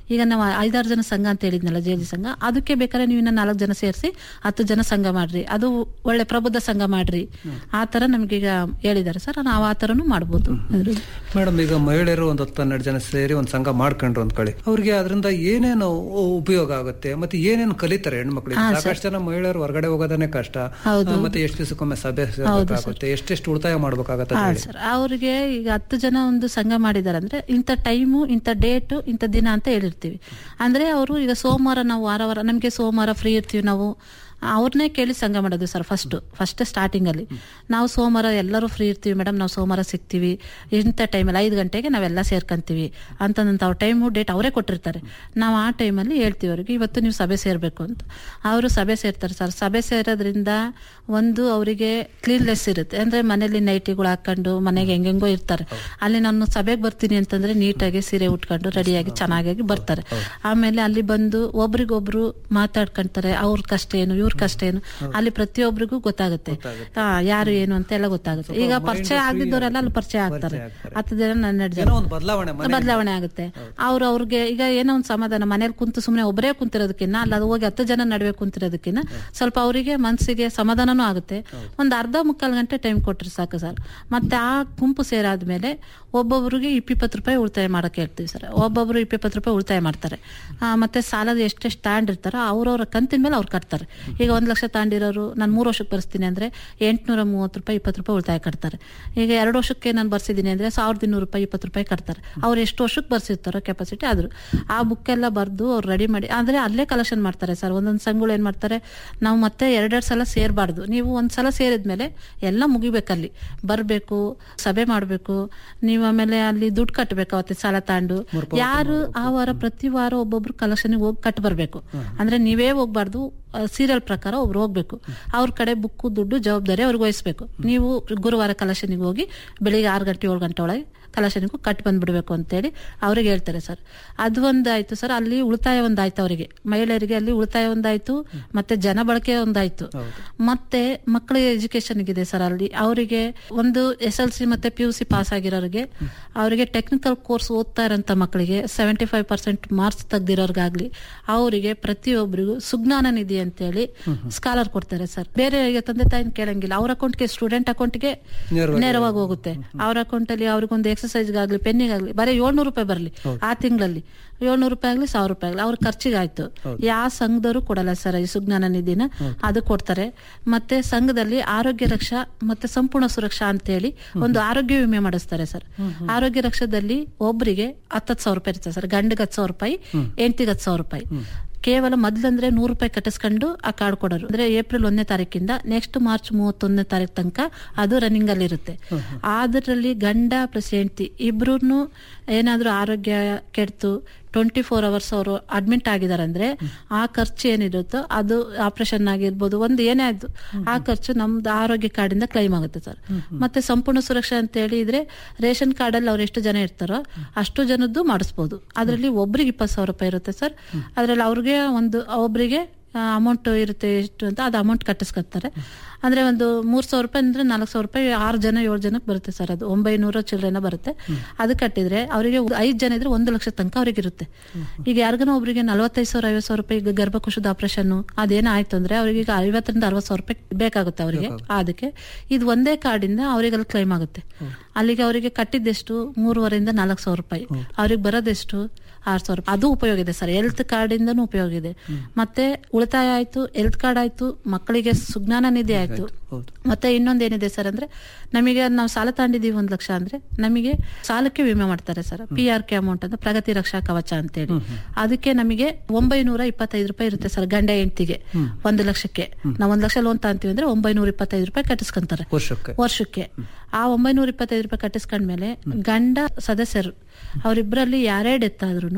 Speaker 2: ಈಗ ನಾವು ಐದಾರು ಜನ ಸಂಘ ಅಂತ ಹೇಳಿದ್ನಲ್ಲ ಜೇಲಿ ಸಂಘ ಅದಕ್ಕೆ ಬೇಕಾದ್ರೆ ನೀವು ಇನ್ನ ನಾಲ್ಕು ಜನ ಸೇರಿಸಿ ಹತ್ತು ಜನ ಸಂಘ ಮಾಡ್ರಿ ಅದು ಒಳ್ಳೆ ಪ್ರಬುದ್ಧ ಸಂಘ ಮಾಡ್ರಿ ಆ ತರ ನಮ್ಗೀಗ ಹೇಳಿದ್ದಾರೆ ಸರ್ ನಾವು ಆ ತರನು ಮಾಡ್ಬೋದು ಅದ್ರಲ್ಲಿ.
Speaker 1: ಮೇಡಮ್ ಈಗ ಮಹಿಳೆಯರು ಒಂದು ಹತ್ತು ಹನ್ನೆರಡು ಜನ ಸೇರಿ ಒಂದು ಸಂಘ ಮಾಡ್ಕೊಂಡ್ರು ಅಂದ್ಕೊಳ್ಳಿ ಅವ್ರಿಗೆ ಅದರಿಂದ ಏನೇನು ಉಪಯೋಗ ಆಗುತ್ತೆ ಮತ್ತೆ ಏನೇನು ಕಲಿತಾರೆ ಹೆಣ್ಮಕ್ಳಿಗೆ ಸಾಕಷ್ಟು ಜನ ಮಹಿಳೆಯರು ಹೊರಗಡೆ ಹೋಗೋದನ್ನೇ ಕಷ್ಟ
Speaker 2: ಹೌದು.
Speaker 1: ಆ, ಮತ್ತೆ ಎಷ್ಟು ದಿವಸಕ್ಕೊಮ್ಮೆ ಸಭೆ ಸೇರ್ಬೇಕಾಗುತ್ತೆ ಎಷ್ಟೆಷ್ಟು ಉಳಿತಾಯ ಮಾಡ್ಬೇಕಾಗತ್ತೆ
Speaker 2: ಹಾ ಸರ್ ಅವ್ರಿಗೆ ಈಗ ಹತ್ತು ಜನ ಒಂದು ಸಂಘ ಮಾಡಿದಾರೆ ಅಂದ್ರೆ ಇಂಥ ಟೈಮು ಇಂಥ ಡೇಟು ಇಂಥ ದಿನ ಅಂತ ಹೇಳಿರ್ತೀವಿ ಅಂದ್ರೆ ಅವರು ಈಗ ಸೋಮವಾರ ನಾವು ವಾರ ವಾರ ನಮಗೆ ಸೋಮವಾರ ಫ್ರೀ ಇರ್ತೀವಿ ನಾವು ಅವ್ರನ್ನೇ ಕೇಳಿ ಸಂಘ ಮಾಡೋದು ಸರ್ ಫಸ್ಟ್ ಫಸ್ಟ್ ಸ್ಟಾರ್ಟಿಂಗ್ ಅಲ್ಲಿ ನಾವು ಸೋಮವಾರ ಎಲ್ಲರೂ ಫ್ರೀ ಇರ್ತೀವಿ ಮೇಡಮ್ ನಾವು ಸೋಮವಾರ ಸಿಗ್ತೀವಿ ಇಂಥ ಟೈಮಲ್ಲಿ ಐದು ಗಂಟೆಗೆ ನಾವೆಲ್ಲ ಸೇರ್ಕೊಂತೀವಿ ಅಂತಂದಂತ ಅವ್ರ ಟೈಮು ಡೇಟ್ ಅವರೇ ಕೊಟ್ಟಿರ್ತಾರೆ ನಾವು ಆ ಟೈಮಲ್ಲಿ ಹೇಳ್ತೀವಿ ಅವ್ರಿಗೆ ಇವತ್ತು ನೀವು ಸಭೆ ಸೇರ್ಬೇಕು ಅಂತ ಅವರು ಸಭೆ ಸೇರ್ತಾರೆ ಸರ್ ಸಭೆ ಸೇರೋದ್ರಿಂದ ಒಂದು ಅವರಿಗೆ ಕ್ಲೀನ್ಲೆಸ್ ಇರುತ್ತೆ ಅಂದ್ರೆ ಮನೇಲಿ ನೈಟಿಗಳು ಹಾಕೊಂಡು ಮನೆಗೆ ಹೆಂಗೆಂಗೋ ಇರ್ತಾರೆ ಅಲ್ಲಿ ನಾನು ಸಭೆಗೆ ಬರ್ತೀನಿ ಅಂತಂದ್ರೆ ನೀಟಾಗಿ ಸೀರೆ ಉಟ್ಕೊಂಡು ರೆಡಿಯಾಗಿ ಚೆನ್ನಾಗಿ ಬರ್ತಾರೆ ಆಮೇಲೆ ಅಲ್ಲಿ ಬಂದು ಒಬ್ರಿಗೊಬ್ರು ಮಾತಾಡ್ಕೊಂತಾರೆ ಅವ್ರ ಕಷ್ಟ ಏನು ಇವ್ರ ಕಷ್ಟ ಏನು ಅಲ್ಲಿ ಪ್ರತಿಯೊಬ್ಬರಿಗೂ ಗೊತ್ತಾಗುತ್ತೆ ಆ, ಯಾರು ಏನು ಅಂತ ಎಲ್ಲ ಗೊತ್ತಾಗುತ್ತೆ ಈಗ ಪರಿಚಯ ಆಗಿದ್ದವರೆಲ್ಲ ಅಲ್ಲಿ ಪರಿಚಯ ಆಗ್ತಾರೆ ಹತ್ತು ಜನ ಹನ್ನೆರಡು ಜನ
Speaker 1: ಏನೋ ಒಂದು ಬದಲಾವಣೆ ಮನೆ
Speaker 2: ಬದಲಾವಣೆ ಆಗುತ್ತೆ ಅವ್ರು ಅವ್ರಿಗೆ ಈಗ ಏನೋ ಒಂದು ಸಮಾಧಾನ ಮನೇಲಿ ಕುಂತು ಸುಮ್ಮನೆ ಒಬ್ಬರೇ ಕುಂತಿರೋದಕ್ಕಿನ್ನ ಅಲ್ಲ ಅದು ಹೋಗಿ ಹತ್ತು ಜನ ನಡುವೆ ಕುಂತಿರೋದಕ್ಕಿನ್ನ ಸ್ವಲ್ಪ ಅವರಿಗೆ ಮನಸ್ಸಿಗೆ ಸಮಾಧಾನನೂ ಆಗುತ್ತೆ ಒಂದು ಅರ್ಧ ಮುಕ್ಕಾಲು ಗಂಟೆ ಟೈಮ್ ಕೊಟ್ರೆ ಸಾಕು ಸರ್ ಮತ್ತೆ ಆ ಗುಂಪು ಸೇರಾದ್ಮೇಲೆ ಒಬ್ಬೊಬ್ರಿಗೆ ಇಪ್ಪಿಪ್ಪತ್ತು ರೂಪಾಯಿ ಉಳಿತಾಯ ಮಾಡಕ್ಕೆ ಹೇಳ್ತೀವಿ ಸರ್ ಒಬ್ಬೊಬ್ರು ಇಪ್ಪಿಪ್ಪತ್ತು ರೂಪಾಯಿ ಉಳಿತಾಯ ಮಾಡ್ತಾರೆ ಆ, ಮತ್ತೆ ಸಾಲದ ಎಷ್ಟೆಷ್ಟು ತಾಂಡ್ ಇರ್ತಾರೋ ಅವ್ರವ್ರ ಕಂತಿನ ಮೇಲೆ ಅವ್ರು ಕಟ್ತಾರೆ ಈಗ ಒಂದ್ ಲಕ್ಷ ತಾಂಡಿರೋರು ನಾನು ಮೂರು ವರ್ಷಕ್ಕೆ ಬರ್ಸ್ತೀನಿ ಅಂದ್ರೆ ಎಂಟ್ನೂರ ಮೂವತ್ತು ರೂಪಾಯಿ ಇಪ್ಪತ್ತು ರೂಪಾಯಿ ಉಳಿತಾಯ ಕಟ್ತಾರೆ ಈಗ ಎರಡು ವರ್ಷಕ್ಕೆ ನಾನು ಬರ್ಸಿದ್ದೀನಿ ಅಂದ್ರೆ ಸಾವಿರದ ಇನ್ನೂರು ರೂಪಾಯಿ ಇಪ್ಪತ್ತು ರೂಪಾಯಿ ಕಟ್ತಾರೆ ಅವ್ರು ಎಷ್ಟು ವರ್ಷಕ್ಕೆ ಬರ್ಸಿರ್ತಾರೋ ಕೆಪಾಸಿಟಿ ಆದ್ರು ಆ ಬುಕ್ ಎಲ್ಲ ಬರ್ದು ಅವ್ರು ರೆಡಿ ಮಾಡಿ ಅಂದ್ರೆ ಅಲ್ಲೇ ಕಲೆಕ್ಷನ್ ಮಾಡ್ತಾರೆ ಸರ್ ಒಂದೊಂದು ಸಂಘಗಳು ಏನ್ ಮಾಡ್ತಾರೆ ನಾವು ಮತ್ತೆ ಎರಡೆರಡು ಸಲ ಸೇರ್ಬಾರ್ದು ನೀವು ಒಂದ್ ಸಲ ಸೇರಿದ್ಮೇಲೆ ಎಲ್ಲ ಮುಗಿಬೇಕಲ್ಲಿ ಬರ್ಬೇಕು ಸಭೆ ಮಾಡ್ಬೇಕು ನೀವು ಆಮೇಲೆ ಅಲ್ಲಿ ದುಡ್ಡು ಕಟ್ಟಬೇಕು ಅವತ್ತೆ ಸಾಲ ತಾಂಡು ಯಾರು ಆ ವಾರ ಪ್ರತಿ ವಾರ ಒಬ್ಬೊಬ್ರು ಕಲೆಕ್ಷನ್ಗೆ ಹೋಗಿ ಕಟ್ ಬರ್ಬೇಕು ಅಂದ್ರೆ ನೀವೇ ಹೋಗ್ಬಾರ್ದು ಸೀರಿಯಲ್ ಪ್ರಕಾರ ಒಬ್ರು ಹೋಗ್ಬೇಕು ಅವ್ರ ಕಡೆ ಬುಕ್ಕು ದುಡ್ಡು ಜವಾಬ್ದಾರಿ ಅವ್ರಿಗೆ ವಹಿಸ್ಬೇಕು ನೀವು ಗುರುವಾರ ಕಲೆಕ್ಷನ್ಗೆ ಹೋಗಿ ಬೆಳಿಗ್ಗೆ ಆರು ಗಂಟೆ ಏಳು ಗಂಟೆ ಒಳಗೆ ಕಲೆಕ್ಷನ್ಗೂ ಕಟ್ ಬಂದ್ಬಿಡ್ಬೇಕು ಅಂತೇಳಿ ಅವ್ರಿಗೆ ಹೇಳ್ತಾರೆ ಸರ್ ಅದು ಒಂದಾಯ್ತು ಸರ್ ಅಲ್ಲಿ ಉಳಿತಾಯ ಒಂದಾಯ್ತು ಅವರಿಗೆ ಮಹಿಳೆಯರಿಗೆ ಅಲ್ಲಿ ಉಳಿತಾಯ ಒಂದಾಯ್ತು ಮತ್ತೆ ಜನ ಬಳಕೆ ಒಂದಾಯ್ತು ಮತ್ತೆ ಮಕ್ಕಳ ಎಜುಕೇಶನ್ ಇದೆ ಸರ್ ಅಲ್ಲಿ ಅವರಿಗೆ ಒಂದು ಎಸ್ ಎಲ್ ಸಿ ಮತ್ತೆ ಪಿ ಯು ಸಿ ಪಾಸ್ ಆಗಿರೋರಿಗೆ ಅವರಿಗೆ ಟೆಕ್ನಿಕಲ್ ಕೋರ್ಸ್ ಓದ್ತಾ ಇರೋಂಥ ಮಕ್ಕಳಿಗೆ ಸೆವೆಂಟಿ ಫೈವ್ ಪರ್ಸೆಂಟ್ ಮಾರ್ಕ್ಸ್ ತೆಗ್ದಿರೋರ್ಗಾಗ್ಲಿ ಅವರಿಗೆ ಪ್ರತಿಯೊಬ್ಬರಿಗೂ ಸುಜ್ಞಾನ ನಿಧಿ ಅಂತೇಳಿ ಸ್ಕಾಲರ್ ಕೊಡ್ತಾರೆ ಸರ್ ಬೇರೆ ಈಗ ತಂದೆ ತಾಯಿನ ಕೇಳಂಗಿಲ್ಲ ಅವ್ರ ಅಕೌಂಟ್ಗೆ ಸ್ಟೂಡೆಂಟ್ ಅಕೌಂಟ್ಗೆ
Speaker 1: ನೇರವಾಗಿ
Speaker 2: ನೇರವಾಗಿ ಹೋಗುತ್ತೆ ಅವ್ರ ಅಕೌಂಟ್ ಅಲ್ಲಿ ಅವ್ರಿಗೊಂದು ಎಕ್ಸರ್ಸೈಸ್ಗಾಗ್ಲಿ ಪೆನ್ನಿಗಾಗ್ಲಿ ಬರೀ ಏಳ್ನೂರು ರೂಪಾಯಿ ಬರಲಿ ಆ ತಿಂಗಳಲ್ಲಿ ಏಳ್ನೂರು ರೂಪಾಯಿ ಆಗ್ಲಿ ಸಾವಿರ ರೂಪಾಯಿ ಆಗ್ಲಿ ಅವ್ರ ಖರ್ಚಿಗೆ ಆಯ್ತು ಯಾವ ಸಂಘದವರು ಕೊಡಲ್ಲ ಸರ್ ಈ ಸುಜ್ಞಾನ ನಿಧಿನ ಅದು ಕೊಡ್ತಾರೆ ಮತ್ತೆ ಸಂಘದಲ್ಲಿ ಆರೋಗ್ಯ ರಕ್ಷಾ ಮತ್ತೆ ಸಂಪೂರ್ಣ ಸುರಕ್ಷಾ ಅಂತೇಳಿ ಒಂದು ಆರೋಗ್ಯ ವಿಮೆ ಮಾಡಿಸ್ತಾರೆ ಸರ್ ಆರೋಗ್ಯ ರಕ್ಷಾದಲ್ಲಿ ಒಬ್ಬರಿಗೆ ಹತ್ತತ್ತು ಸಾವಿರ ರೂಪಾಯಿ ಇರ್ತದೆ ಸರ್ ಗಂಡಿಗೆ ಹತ್ತು ಸಾವಿರ ರೂಪಾಯಿ ಹೆಂಡತಿಗೆ ಹತ್ತು ಸಾವಿರ ರೂಪಾಯಿ ಕೇವಲ ಮೊದ್ಲಂದ್ರೆ ನೂರು ರೂಪಾಯಿ ಕಟ್ಟಿಸ್ಕೊಂಡು ಆ ಕಾರ್ಡ್ ಕೊಡೋರು ಅಂದ್ರೆ ಏಪ್ರಿಲ್ ಒಂದನೇ ತಾರೀಕಿಂದ ನೆಕ್ಸ್ಟ್ ಮಾರ್ಚ್ ಮೂವತ್ತೊಂದನೇ ತಾರೀಕು ತನಕ ಅದು ರನ್ನಿಂಗ್ ಅಲ್ಲಿ ಇರುತ್ತೆ ಅದರಲ್ಲಿ ಗಂಡ ಪ್ಲಸ್ ಹೆಂಡತಿ ಇಬ್ರು ಏನಾದ್ರೂ ಆರೋಗ್ಯ ಕೆಡ್ತು ಟ್ವೆಂಟಿ ಫೋರ್ ಅವರ್ಸ್ ಅವರು ಅಡ್ಮಿಟ್ ಆಗಿದ್ದಾರೆ ಅಂದ್ರೆ ಆ ಖರ್ಚು ಏನಿರುತ್ತೋ ಅದು ಆಪರೇಷನ್ ಆಗಿರ್ಬೋದು ಒಂದು ಏನೇ ಆಯ್ತು ಆ ಖರ್ಚು ನಮ್ದು ಆರೋಗ್ಯ ಕಾರ್ಡಿಂದ ಕ್ಲೈಮ್ ಆಗುತ್ತೆ ಸರ್ ಮತ್ತೆ ಸಂಪೂರ್ಣ ಸುರಕ್ಷಾ ಅಂತ ಹೇಳಿದ್ರೆ ರೇಷನ್ ಕಾರ್ಡ್ ಅಲ್ಲಿ ಅವ್ರು ಎಷ್ಟು ಜನ ಇರ್ತಾರೋ ಅಷ್ಟು ಜನದ್ದು ಮಾಡಿಸ್ಬೋದು ಅದರಲ್ಲಿ ಒಬ್ರಿಗೆ ಇಪ್ಪತ್ತು ಸಾವಿರ ರೂಪಾಯಿ ಇರುತ್ತೆ ಸರ್ ಅದ್ರಲ್ಲಿ ಅವ್ರಿಗೆ ಒಂದು ಒಬ್ರಿಗೆ ಅಮೌಂಟ್ ಇರುತ್ತೆ ಎಷ್ಟು ಅಂತ ಅದು ಅಮೌಂಟ್ ಕಟ್ಟಿಸ್ಕೊತಾರೆ ಅಂದ್ರೆ ಒಂದು ಮೂರ್ ಸಾವಿರ ರೂಪಾಯಿ ಅಂದ್ರೆ ನಾಲ್ಕು ಸಾವಿರ ರೂಪಾಯಿ ಆರು ಜನ ಏಳು ಜನಕ್ಕೆ ಬರುತ್ತೆ ಸರ್ ಅದು ಒಂಬೈನೂರ ಚಿಲ್ಲರೆನ ಬರುತ್ತೆ ಅದು ಕಟ್ಟಿದ್ರೆ ಅವರಿಗೆ ಐದು ಜನ ಇದ್ರೆ ಒಂದು ಲಕ್ಷ ತನಕ ಅವ್ರಿಗೆ ಇರುತ್ತೆ ಈಗ ಯಾರಿಗನ ಒಬ್ರಿಗೆ ನಲವತ್ತೈದು ಸಾವಿರ ಐವತ್ತು ಸಾವಿರ ರೂಪಾಯಿ ಈಗ ಗರ್ಭಕೋಶದ ಆಪರೇಷನ್ ಅದೇನೋ ಆಯ್ತು ಅಂದ್ರೆ ಅವ್ರಿಗೆ ಈಗ ಐವತ್ತರಿಂದ ಅರವತ್ತು ಸಾವಿರ ರೂಪಾಯಿ ಬೇಕಾಗುತ್ತೆ ಅವರಿಗೆ ಅದಕ್ಕೆ ಇದು ಒಂದೇ ಕಾರ್ಡಿಂದ ಅವರಿಗೆ ಅಲ್ಲಿ ಕ್ಲೈಮ್ ಆಗುತ್ತೆ ಅಲ್ಲಿಗೆ ಅವರಿಗೆ ಕಟ್ಟಿದ್ದೆಷ್ಟು ಮೂರುವರೆಯಿಂದ ನಾಲ್ಕು ಸಾವಿರ ರೂಪಾಯಿ ಅವ್ರಿಗೆ ಬರೋದೆಷ್ಟು ಆರು ಸಾವಿರ ರೂಪಾಯಿ ಅದು ಉಪಯೋಗ ಇದೆ ಸರ್ ಹೆಲ್ತ್ ಕಾರ್ಡ್ ಇಂದನೂ ಉಪಯೋಗ ಇದೆ ಮತ್ತೆ ಉಳಿತಾಯ ಆಯ್ತು ಹೆಲ್ತ್ ಕಾರ್ಡ್ ಆಯ್ತು ಮಕ್ಕಳಿಗೆ ಸುಜ್ಞಾನ ನಿಧಿ ಆಯ್ತು
Speaker 1: ಹೌದು
Speaker 2: ಮತ್ತೆ ಇನ್ನೊಂದೇನಿದೆ ಸರ್ ಅಂದ್ರೆ ನಮಗೆ ನಾವು ಸಾಲ ತಗೊಂಡಿದೀವಿ ಒಂದ್ ಲಕ್ಷ ಅಂದ್ರೆ ನಮಗೆ ಸಾಲಕ್ಕೆ ವಿಮೆ ಮಾಡ್ತಾರೆ sir P R K amount ಅಂತ ಪ್ರಗತಿ ರಕ್ಷಾ ಕವಚ ಅಂತೇಳಿ ಅದಕ್ಕೆ ನಮಗೆ ಒಂಬೈನೂರ ಇಪ್ಪತ್ತೈದು ರೂಪಾಯಿ ಇರುತ್ತೆ ಸರ್ ಗಂಡ ಹೆಂಡತಿಗೆ ಒಂದು ಲಕ್ಷಕ್ಕೆ ನಾವು ಒಂದ್ ಲಕ್ಷ ಲೋನ್ ತಗೊಂತೀವಿ ಅಂದ್ರೆ ಒಂಬೈನೂರ ಇಪ್ಪತ್ತೈದು ರೂಪಾಯಿ ಕಟ್ಟಿಸ್ಕೊಂತಾರೆ
Speaker 1: ವರ್ಷಕ್ಕೆ
Speaker 2: ವರ್ಷಕ್ಕೆ ಆ ಒಂಬೈನೂರ ಇಪ್ಪತ್ತೈದು ರೂಪಾಯಿ ಕಟ್ಟಿಸ್ಕೊಂಡ್ಮೇಲೆ ಗಂಡ ಸದಸ್ಯರು ಅವರಿಬ್ಬರಲ್ಲಿ ಯಾರೇ ಡೆತ್ ಆದ್ರೂ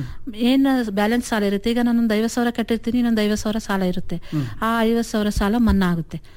Speaker 2: ಏನ್ ಬ್ಯಾಲೆನ್ಸ್ ಸಾಲ ಇರುತ್ತೆ ಈಗ ನಾನೊಂದು ಐವತ್ ಸಾವಿರ ಕಟ್ಟಿರ್ತೀನಿ ಇನ್ನೊಂದು ಐವತ್ ಸಾವಿರ ಸಾಲ ಇರುತ್ತೆ ಆ ಐವತ್ ಸಾವಿರ ಸಾಲ ಮನ್ನಾ ಆಗುತ್ತೆ
Speaker 1: ಓಹೋ.
Speaker 2: ಹೌದು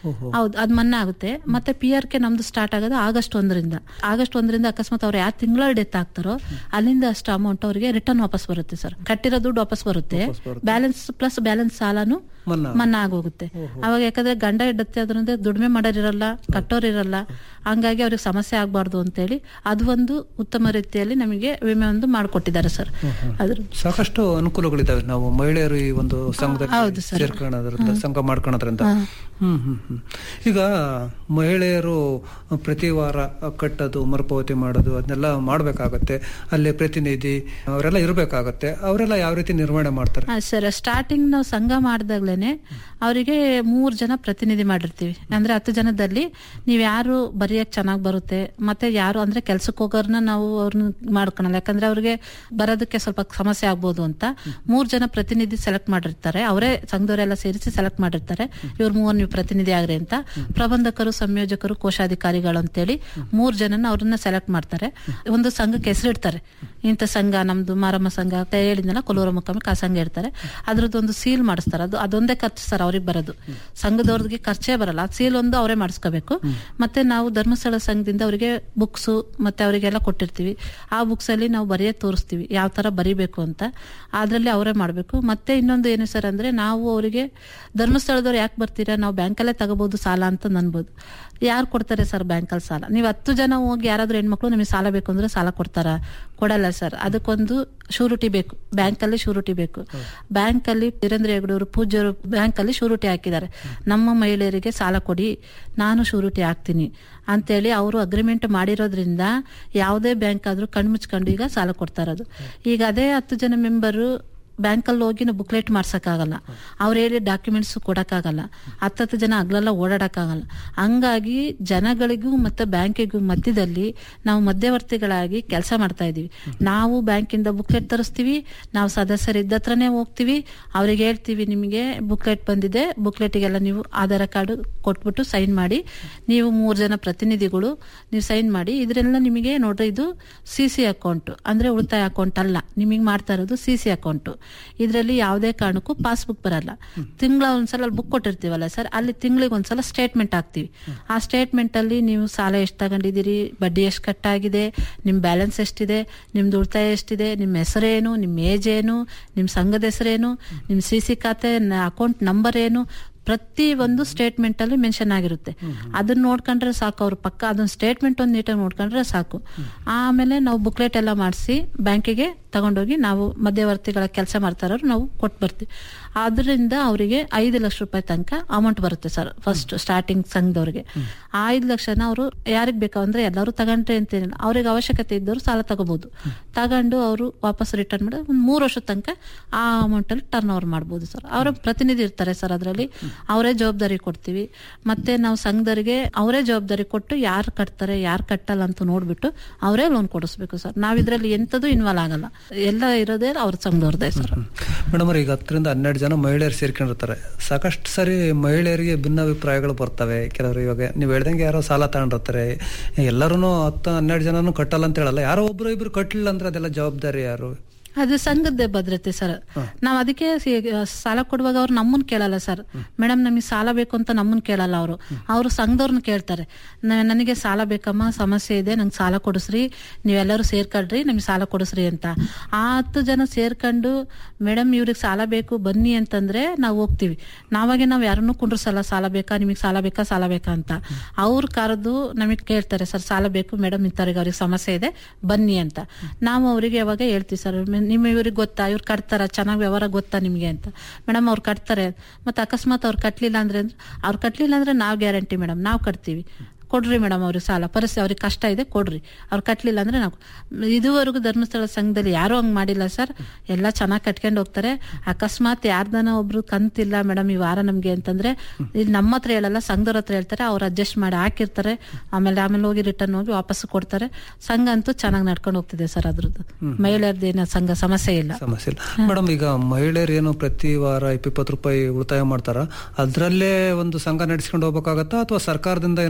Speaker 2: ಹೌದು ಅದ್ ಮನ್ನಾ ಆಗುತ್ತೆ ಮತ್ತೆ ಪಿ ಆರ್ ಕೆ ನಮ್ದು ಸ್ಟಾರ್ಟ್ ಆಗೋದು ಆಗಸ್ಟ್ ಒಂದರಿಂದ ಆಗಸ್ಟ್ ಒಂದರಿಂದ ಅಕಸ್ಮಾತ್ ಅವ್ರು ಯಾವ ತಿಂಗಳ ಡೆತ್ ಆಗ್ತಾರೋ ಅಲ್ಲಿಂದ ಅಷ್ಟು ಅಮೌಂಟ್ ಅವರಿಗೆ ರಿಟರ್ನ್ ವಾಪಸ್ ಬರುತ್ತೆ ಸರ್ ಕಟ್ಟಿರೋ ದುಡ್ಡು ವಾಪಸ್ ಬರುತ್ತೆ ಬ್ಯಾಲೆನ್ಸ್ ಪ್ಲಸ್ ಬ್ಯಾಲೆನ್ಸ್ ಸಾಲನು
Speaker 1: ಮನ್ನಾ
Speaker 2: ಮನ್ನಾ ಆಗೋಗುತ್ತೆ ಅವಾಗ ಯಾಕಂದ್ರೆ ಗಂಡ ಹೆಂಡತಿ ಅದರಿಂದ ದುಡಿಮೆ ಮಾಡೋರಿರಲ್ಲ ಕಟ್ಟೋರಿರಲ್ಲ ಹಂಗಾಗಿ ಅವ್ರಿಗೆ ಸಮಸ್ಯೆ ಆಗ್ಬಾರ್ದು ಅಂತೇಳಿ ಅದು ಒಂದು ಉತ್ತಮ ರೀತಿಯಲ್ಲಿ ನಮಗೆ ವಿಮೆ ಒಂದು ಮಾಡಿಕೊಟ್ಟಿದ್ದಾರೆ ಸರ್ ಅದ್ರ
Speaker 1: ಸಾಕಷ್ಟು ಅನುಕೂಲಗಳಿದಾವೆ ನಾವು ಮಹಿಳೆಯರು ಈ ಒಂದು ಸಂಘದಲ್ಲಿ ಸೇರ್ಕೊಳ್ಳೋದ್ರಿಂದ ಸಂಘ ಮಾಡ್ಕೊಳ್ಳೋದ್ರಿಂದ ಹ್ಮ್ ಹ್ಮ್ ಹ್ಮ್ ಈಗ ಮಹಿಳೆಯರು ಪ್ರತಿ ವಾರ ಕಟ್ಟೋದು ಮರುಪಾವತಿ ಮಾಡೋದು ಅದನ್ನೆಲ್ಲ ಮಾಡ್ಬೇಕಾಗತ್ತೆ ಅಲ್ಲಿ ಪ್ರತಿನಿಧಿ ಅವರೆಲ್ಲ ಇರ್ಬೇಕಾಗತ್ತೆ ಅವರೆಲ್ಲ ಯಾವ ರೀತಿ ನಿರ್ವಹಣೆ ಮಾಡ್ತಾರೆ
Speaker 2: ಹಾ ಸರ್ ಸ್ಟಾರ್ಟಿಂಗ್ ನಾವು ಸಂಘ ಮಾಡಿದಾಗ್ಲೇನೆ ಅವರಿಗೆ ಮೂರ್ ಜನ ಪ್ರತಿನಿಧಿ ಮಾಡಿರ್ತೀವಿ ಅಂದ್ರೆ ಹತ್ತು ಜನದಲ್ಲಿ ನೀವ್ ಯಾರು ಬರೆಯಕ್ ಚೆನ್ನಾಗ್ ಬರುತ್ತೆ ಮತ್ತೆ ಯಾರು ಅಂದ್ರೆ ಕೆಲ್ಸಕ್ಕೆ ಹೋಗೋರ್ನ ನಾವು ಅವ್ರನ್ನ ಮಾಡ್ಕೊಳಲ್ಲ ಯಾಕಂದ್ರೆ ಅವ್ರಿಗೆ ಬರೋದಕ್ಕೆ ಸ್ವಲ್ಪ ಸಮಸ್ಯೆ ಆಗ್ಬೋದು ಅಂತ ಮೂರ್ ಜನ ಪ್ರತಿನಿಧಿ ಸೆಲೆಕ್ಟ್ ಮಾಡಿರ್ತಾರೆ ಅವರೇ ಸಂಘದವರೆಲ್ಲ ಸೇರಿಸಿ ಸೆಲೆಕ್ಟ್ ಮಾಡಿರ್ತಾರೆ ಇವ್ರ ಮೂವರ್ ನೀವು ಪ್ರತಿನಿಧಿ ಆಗ್ರಿ ಅಂತ ಪ್ರಬಂಧಕರು ಸಂಯೋಜಕರು ಕೋಶಾಧಿಕಾರಿಗಳು ಅಂತೇಳಿ ಮೂರ್ ಜನನ ಅವ್ರನ್ನ ಸೆಲೆಕ್ಟ್ ಮಾಡ್ತಾರೆ ಒಂದು ಸಂಘಕ್ಕೆ ಹೆಸರಿಡ್ತಾರೆ ಇಂಥ ಸಂಘ ನಮ್ದು ಮಾರಮ್ಮ ಸಂಘ ಅಂತ ಹೇಳಿದ್ನಲ್ಲ ಕೊಲೂರ ಮುಖಾಮಿಕ್ ಆ ಸಂಘ ಇರ್ತಾರೆ ಅದ್ರದ್ದು ಒಂದು ಸೀಲ್ ಮಾಡಿಸ್ತಾರೆ ಅದು ಅದೊಂದೇ ಖರ್ಚು ಸರ್ ಅವ್ರಿಗೆ ಬರೋದು ಸಂಘದವ್ರಿಗೆ ಖರ್ಚೇ ಬರಲ್ಲ ಆ ಸೀಲ್ ಒಂದು ಅವರೇ ಮಾಡಿಸ್ಕೋಬೇಕು ಮತ್ತೆ ನಾವು ಧರ್ಮಸ್ಥಳ ಸಂಘದಿಂದ ಅವರಿಗೆ ಬುಕ್ಸ್ ಮತ್ತೆ ಅವರಿಗೆಲ್ಲ ಕೊಟ್ಟಿರ್ತೀವಿ ಆ ಬುಕ್ಸ್ ಅಲ್ಲಿ ನಾವು ಬರೆಯೇ ತೋರಿಸ್ತೀವಿ ಯಾವ ತರ ಬರಿಬೇಕು ಅಂತ ಅದ್ರಲ್ಲಿ ಅವರೇ ಮಾಡಬೇಕು ಮತ್ತೆ ಇನ್ನೊಂದು ಏನು ಸರ್ ಅಂದ್ರೆ ನಾವು ಅವರಿಗೆ ಧರ್ಮಸ್ಥಳದವ್ರು ಯಾಕೆ ಬರ್ತೀರಾ ನಾವು ಬ್ಯಾಂಕಲ್ಲೇ ತಗೋಬಹುದು ಸಾಲ ಅಂತ ಅನ್ಬೋದು ಯಾರು ಕೊಡ್ತಾರೆ ಸರ್ ಬ್ಯಾಂಕಲ್ಲಿ ಸಾಲ ನೀವು ಹತ್ತು ಜನ ಹೋಗಿ ಯಾರಾದ್ರೂ ಹೆಣ್ಮಕ್ಳು ನಿಮಗೆ ಸಾಲ ಬೇಕು ಅಂದ್ರೆ ಸಾಲ ಕೊಡ್ತಾರ ಕೊಡಲ್ಲ ಸರ್ ಅದಕ್ಕೊಂದು ಶೂರಿಟಿ ಬೇಕು ಬ್ಯಾಂಕಲ್ಲಿ ಶೂರಿಟಿ ಬೇಕು ಬ್ಯಾಂಕಲ್ಲಿ ವೀರೇಂದ್ರ ಹೆಗಡೂರು ಪೂಜ್ಯರು ಬ್ಯಾಂಕಲ್ಲಿ ಶೂರಿಟಿ ಹಾಕಿದ್ದಾರೆ ನಮ್ಮ ಮಹಿಳೆಯರಿಗೆ ಸಾಲ ಕೊಡಿ ನಾನು ಶೂರಿಟಿ ಹಾಕ್ತೀನಿ ಅಂತೇಳಿ ಅವರು ಅಗ್ರಿಮೆಂಟ್ ಮಾಡಿರೋದ್ರಿಂದ ಯಾವುದೇ ಬ್ಯಾಂಕ್ ಆದ್ರೂ ಕಣ್ಮುಚ್ಕೊಂಡು ಈಗ ಸಾಲ ಕೊಡ್ತಾ ಇರೋದು ಈಗ ಅದೇ ಹತ್ತು ಜನ ಮೆಂಬರು ಬ್ಯಾಂಕಲ್ಲಿ ಹೋಗಿ ನಾವು ಬುಕ್ಲೆಟ್ ಮಾಡ್ಸಕ್ಕಾಗಲ್ಲ ಅವ್ರು ಹೇಳಿ ಡಾಕ್ಯುಮೆಂಟ್ಸ್ ಕೊಡಕ್ಕಾಗಲ್ಲ ಹತ್ತತ್ತು ಜನ ಹಗ್ಲೆಲ್ಲ ಓಡಾಡಕ್ಕಾಗಲ್ಲ ಹಂಗಾಗಿ ಜನಗಳಿಗೂ ಮತ್ತೆ ಬ್ಯಾಂಕಿಗೂ ಮಧ್ಯದಲ್ಲಿ ನಾವು ಮಧ್ಯವರ್ತಿಗಳಾಗಿ ಕೆಲಸ ಮಾಡ್ತಾ ಇದೀವಿ ನಾವು ಬ್ಯಾಂಕಿಂದ ಬುಕ್ಲೆಟ್ ತರಿಸ್ತೀವಿ ನಾವು ಸದಸ್ಯರು ಇದ್ದ ಹತ್ರನೇ ಹೋಗ್ತೀವಿ ಅವ್ರಿಗೆ ಹೇಳ್ತೀವಿ ನಿಮಗೆ ಬುಕ್ಲೆಟ್ ಬಂದಿದೆ ಬುಕ್ಲೆಟಿಗೆಲ್ಲ ನೀವು ಆಧಾರ್ ಕಾರ್ಡ್ ಕೊಟ್ಬಿಟ್ಟು ಸೈನ್ ಮಾಡಿ ನೀವು ಮೂರು ಜನ ಪ್ರತಿನಿಧಿಗಳು ನೀವು ಸೈನ್ ಮಾಡಿ ಇದರೆಲ್ಲ ನಿಮಗೆ ನೋಡ್ರಿ ಇದು ಸಿ ಸಿ ಅಕೌಂಟ್ ಅಂದ್ರೆ ಉಳಿತಾಯ ಅಕೌಂಟ್ ಅಲ್ಲ ನಿಮಗೆ ಮಾಡ್ತಾ ಇರೋದು ಸಿ ಸಿ ಅಕೌಂಟ್ ಇದರಲ್ಲಿ ಯಾವುದೇ ಕಾರಣಕ್ಕೂ ಪಾಸ್ಬುಕ್ ಬರಲ್ಲ ತಿಂಗಳ ಒಂದ್ಸಲ ಅಲ್ಲಿ ಬುಕ್ ಕೊಟ್ಟಿರ್ತೀವಲ್ಲ ಸರ್ ಅಲ್ಲಿ ತಿಂಗಳಿಗೆ ಒಂದ್ಸಲ ಸ್ಟೇಟ್ಮೆಂಟ್ ಹಾಕ್ತಿವಿ ಆ ಸ್ಟೇಟ್ಮೆಂಟ್ ಅಲ್ಲಿ ನೀವು ಸಾಲ ಎಷ್ಟು ತಗೊಂಡಿದ್ದೀರಿ ಬಡ್ಡಿ ಎಷ್ಟು ಕಟ್ಟಾಗಿದೆ ನಿಮ್ ಬ್ಯಾಲೆನ್ಸ್ ಎಷ್ಟಿದೆ ನಿಮ್ದು ಉಳಿತಾಯ ಎಷ್ಟಿದೆ ನಿಮ್ಮ ಹೆಸರೇನು ನಿಮ್ಮ ಏಜ್ ಏನು ನಿಮ್ಮ ಸಂಘದ ಹೆಸರೇನು ನಿಮ್ಮ ಸಿ ಸಿ ಖಾತೆ ಅಕೌಂಟ್ ನಂಬರ್ ಏನು ಪ್ರತಿ ಒಂದು ಸ್ಟೇಟ್ಮೆಂಟ್ ಅಲ್ಲಿ ಮೆನ್ಷನ್ ಆಗಿರುತ್ತೆ ಅದನ್ನ ನೋಡ್ಕೊಂಡ್ರೆ ಸಾಕು ಅವ್ರ ಪಕ್ಕ ಅದನ್ನ ಸ್ಟೇಟ್ಮೆಂಟ್ ಒಂದು ನೀಟಾಗಿ ನೋಡ್ಕೊಂಡ್ರೆ ಸಾಕು ಆಮೇಲೆ ನಾವು ಬುಕ್ಲೆಟ್ ಎಲ್ಲ ಮಾಡಿಸಿ ಬ್ಯಾಂಕಿಗೆ ತಗೊಂಡೋಗಿ ನಾವು ಮಧ್ಯವರ್ತಿಗಳ ಕೆಲಸ ಮಾಡ್ತಾರೋ ನಾವು ಕೊಟ್ಟು ಬರ್ತೀವಿ ಅದರಿಂದ ಅವರಿಗೆ ಐದು ಲಕ್ಷ ರೂಪಾಯಿ ತನಕ ಅಮೌಂಟ್ ಬರುತ್ತೆ ಸರ್ ಫಸ್ಟ್ ಸ್ಟಾರ್ಟಿಂಗ್ ಸಂಘದವ್ರಿಗೆ ಆ ಐದು ಲಕ್ಷನ ಅವರು ಯಾರಿಗ್ ಬೇಕು ಅಂದ್ರೆ ಎಲ್ಲರೂ ತಗೊಂಡ್ರೆ ಅಂತೇನಿಲ್ಲ ಅವ್ರಿಗೆ ಅವಶ್ಯಕತೆ ಇದ್ದವರು ಸಾಲ ತಗೋಬಹುದು ತಗೊಂಡು ಅವರು ವಾಪಸ್ ರಿಟರ್ನ್ ಮಾಡಿ ಒಂದು ಮೂರು ವರ್ಷದ ತನಕ ಆ ಅಮೌಂಟ್ ಅಲ್ಲಿ ಟರ್ನ್ ಓವರ್ ಮಾಡ್ಬೋದು ಸರ್ ಅವರ ಪ್ರತಿನಿಧಿ ಇರ್ತಾರೆ ಸರ್ ಅದರಲ್ಲಿ ಅವರೇ ಜವಾಬ್ದಾರಿ ಕೊಡ್ತೀವಿ ಮತ್ತೆ ನಾವು ಸಂಘದವರಿಗೆ ಅವರೇ ಜವಾಬ್ದಾರಿ ಕೊಟ್ಟು ಯಾರು ಕಟ್ತಾರೆ ಯಾರು ಕಟ್ಟಲ್ಲ ಅಂತ ನೋಡ್ಬಿಟ್ಟು ಅವರೇ ಲೋನ್ ಕೊಡಿಸ್ಬೇಕು ಸರ್ ನಾವ್ ಇದ್ರಲ್ಲಿ ಎಂತದ್ದು ಇನ್ವಾಲ್ವ್ ಆಗಲ್ಲ ಎಲ್ಲ ಇರೋದೇ ಅವ್ರ ಸಂಘದವ್ರದೇ ಸರ್
Speaker 1: ಮೇಡಮ್ ಈಗ ಹತ್ತರಿಂದ ಹನ್ನೆರಡು ಜನ ಮಹಿಳೆಯರು ಸೇರ್ಕೊಂಡಿರ್ತಾರೆ ಸಾಕಷ್ಟು ಸರಿ ಮಹಿಳೆಯರಿಗೆ ಭಿನ್ನಾಭಿಪ್ರಾಯಗಳು ಬರ್ತವೆ ಕೆಲವರು ಇವಾಗ ನೀವು ಹೇಳ್ದಂಗೆ ಯಾರೋ ಸಾಲ ತಗೊಂಡಿರ್ತಾರೆ ಎಲ್ಲರೂ ಹತ್ತು ಹನ್ನೆರಡು ಜನನು ಕಟ್ಟಲ್ಲ ಅಂತ ಹೇಳಲ್ಲ ಯಾರೋ ಒಬ್ರು ಇಬ್ರು ಕಟ್ಟಲಿಲ್ಲ ಅಂದ್ರೆ ಅದೆಲ್ಲ ಜವಾಬ್ದಾರಿ ಯಾರು
Speaker 2: ಅದು ಸಂಘದ್ದೇ ಭದ್ರತೆ ಸರ್ ನಾವ್ ಅದಕ್ಕೆ ಸಿ- ಸಾಲ ಕೊಡುವಾಗ ಅವ್ರು ನಮ್ಮನ್ ಕೇಳಲ್ಲ ಸರ್ ಮೇಡಮ್ ನಮಗೆ ಸಾಲ ಬೇಕು ಅಂತ ನಮ್ಮನ್ ಕೇಳಲ್ಲ ಅವರು ಅವರು ಸಂಘದವ್ರನ್ನ ಕೇಳ್ತಾರೆ ನ- ನನಗೆ ಸಾಲ ಬೇಕಮ್ಮ ಸಮಸ್ಯೆ ಇದೆ ನಂಗೆ ಸಾಲ ಕೊಡಿಸ್ರಿ ನೀವೆಲ್ಲರೂ ಸೇರ್ಕೊಳ್ರಿ ನಮಗೆ ಸಾಲ ಕೊಡಿಸ್ರಿ ಅಂತ ಆ ಹತ್ತು ಜನ ಸೇರ್ಕೊಂಡು ಮೇಡಮ್ ಇವ್ರಿಗೆ ಸಾಲ ಬೇಕು ಬನ್ನಿ ಅಂತಂದ್ರೆ ನಾವು ಹೋಗ್ತೀವಿ ನಾವಾಗೆ ನಾವ್ ಯಾರನ್ನೂ ಕುಂಡ್ರಸಲ್ಲ ಸಾಲ ಬೇಕಾ ನಿಮಗೆ ಸಾಲ ಬೇಕಾ ಸಾಲ ಬೇಕಾ ಅಂತ ಅವ್ರ ಕರೆದು ನಮಗೆ ಕೇಳ್ತಾರೆ ಸರ್ ಸಾಲ ಬೇಕು ಮೇಡಮ್ ಇಂಥವ್ರಿಗೆ ಅವ್ರಿಗೆ ಸಮಸ್ಯೆ ಇದೆ ಬನ್ನಿ ಅಂತ ನಾವು ಅವರಿಗೆ ಯಾವಾಗ ಹೇಳ್ತೀವಿ ಸರ್ ನಿಮ್ಮ ಇವ್ರಿಗೆ ಗೊತ್ತಾ ಇವ್ರು ಕಟ್ತಾರ ಚೆನ್ನಾಗಿ ವ್ಯವಹಾರ ಗೊತ್ತಾ ನಿಮ್ಗೆ ಅಂತ ಮೇಡಮ್ ಅವ್ರು ಕಟ್ತಾರೆ ಮತ್ತೆ ಅಕಸ್ಮಾತ್ ಅವ್ರು ಕಟ್ಲಿಲ್ಲ ಅಂದ್ರೆ ಅವ್ರು ಕಟ್ಲಿಲ್ಲ ಅಂದ್ರೆ ನಾವು ಗ್ಯಾರಂಟಿ ಮೇಡಮ್ ನಾವು ಕಟ್ತೀವಿ ಕೊಡ್ರಿ ಮೇಡಮ್ ಅವ್ರಿಗೆ ಸಾಲ ಪರಿಸ್ಥಿತಿ ಅವ್ರಿಗೆ ಕಷ್ಟ ಇದೆ ಕೊಡ್ರಿ ಅವ್ರು ಕಟ್ಲಿಲ್ಲ ಅಂದ್ರೆ ನಾವು ಇದುವರೆಗೂ ಧರ್ಮಸ್ಥಳ ಸಂಘದಲ್ಲಿ ಯಾರು ಹಂಗ್ ಮಾಡಿಲ್ಲ ಸರ್ ಎಲ್ಲ ಚೆನ್ನಾಗಿ ಕಟ್ಕೊಂಡು ಹೋಗ್ತಾರೆ ಅಕಸ್ಮಾತ್ ಯಾರ್ದನ ಒಬ್ರು ಕಂತಿಲ್ಲ ಮೇಡಮ್ ಈ ವಾರ ನಮ್ಗೆ ಅಂತಂದ್ರೆ ಇಲ್ಲಿ ನಮ್ಮ ಹತ್ರ ಹೇಳಲ್ಲ ಸಂಘದವ್ರ ಹತ್ರ ಹೇಳ್ತಾರೆ ಅವ್ರು ಅಡ್ಜಸ್ಟ್ ಮಾಡಿ ಹಾಕಿರ್ತಾರೆ ಆಮೇಲೆ ಆಮೇಲೆ ಹೋಗಿ ರಿಟರ್ನ್ ಹೋಗಿ ವಾಪಸ್ ಕೊಡ್ತಾರೆ ಸಂಘ ಅಂತೂ ಚೆನ್ನಾಗಿ ನಡ್ಕೊಂಡು ಹೋಗ್ತಿದೆ ಸರ್ ಅದ್ರದ್ದು ಮಹಿಳೆಯರ್ದೇನ ಸಂಘ ಸಮಸ್ಯೆ ಇಲ್ಲ
Speaker 1: ಸಮಸ್ಯೆ ಇಲ್ಲ ಮೇಡಮ್ ಈಗ ಮಹಿಳೆಯರು ಏನು ಪ್ರತಿ ವಾರ ಇಪ್ಪತ್ತು ರೂಪಾಯಿ ಉಳಿತಾಯ ಮಾಡ್ತಾರ ಅದ್ರಲ್ಲೇ ಒಂದು ಸಂಘ ನಡೆಸ್ಕೊಂಡು ಹೋಗ್ಬೇಕಾಗತ್ತಾ ಅಥವಾ ಸರ್ಕಾರದಿಂದ ಏನಾದ್ರು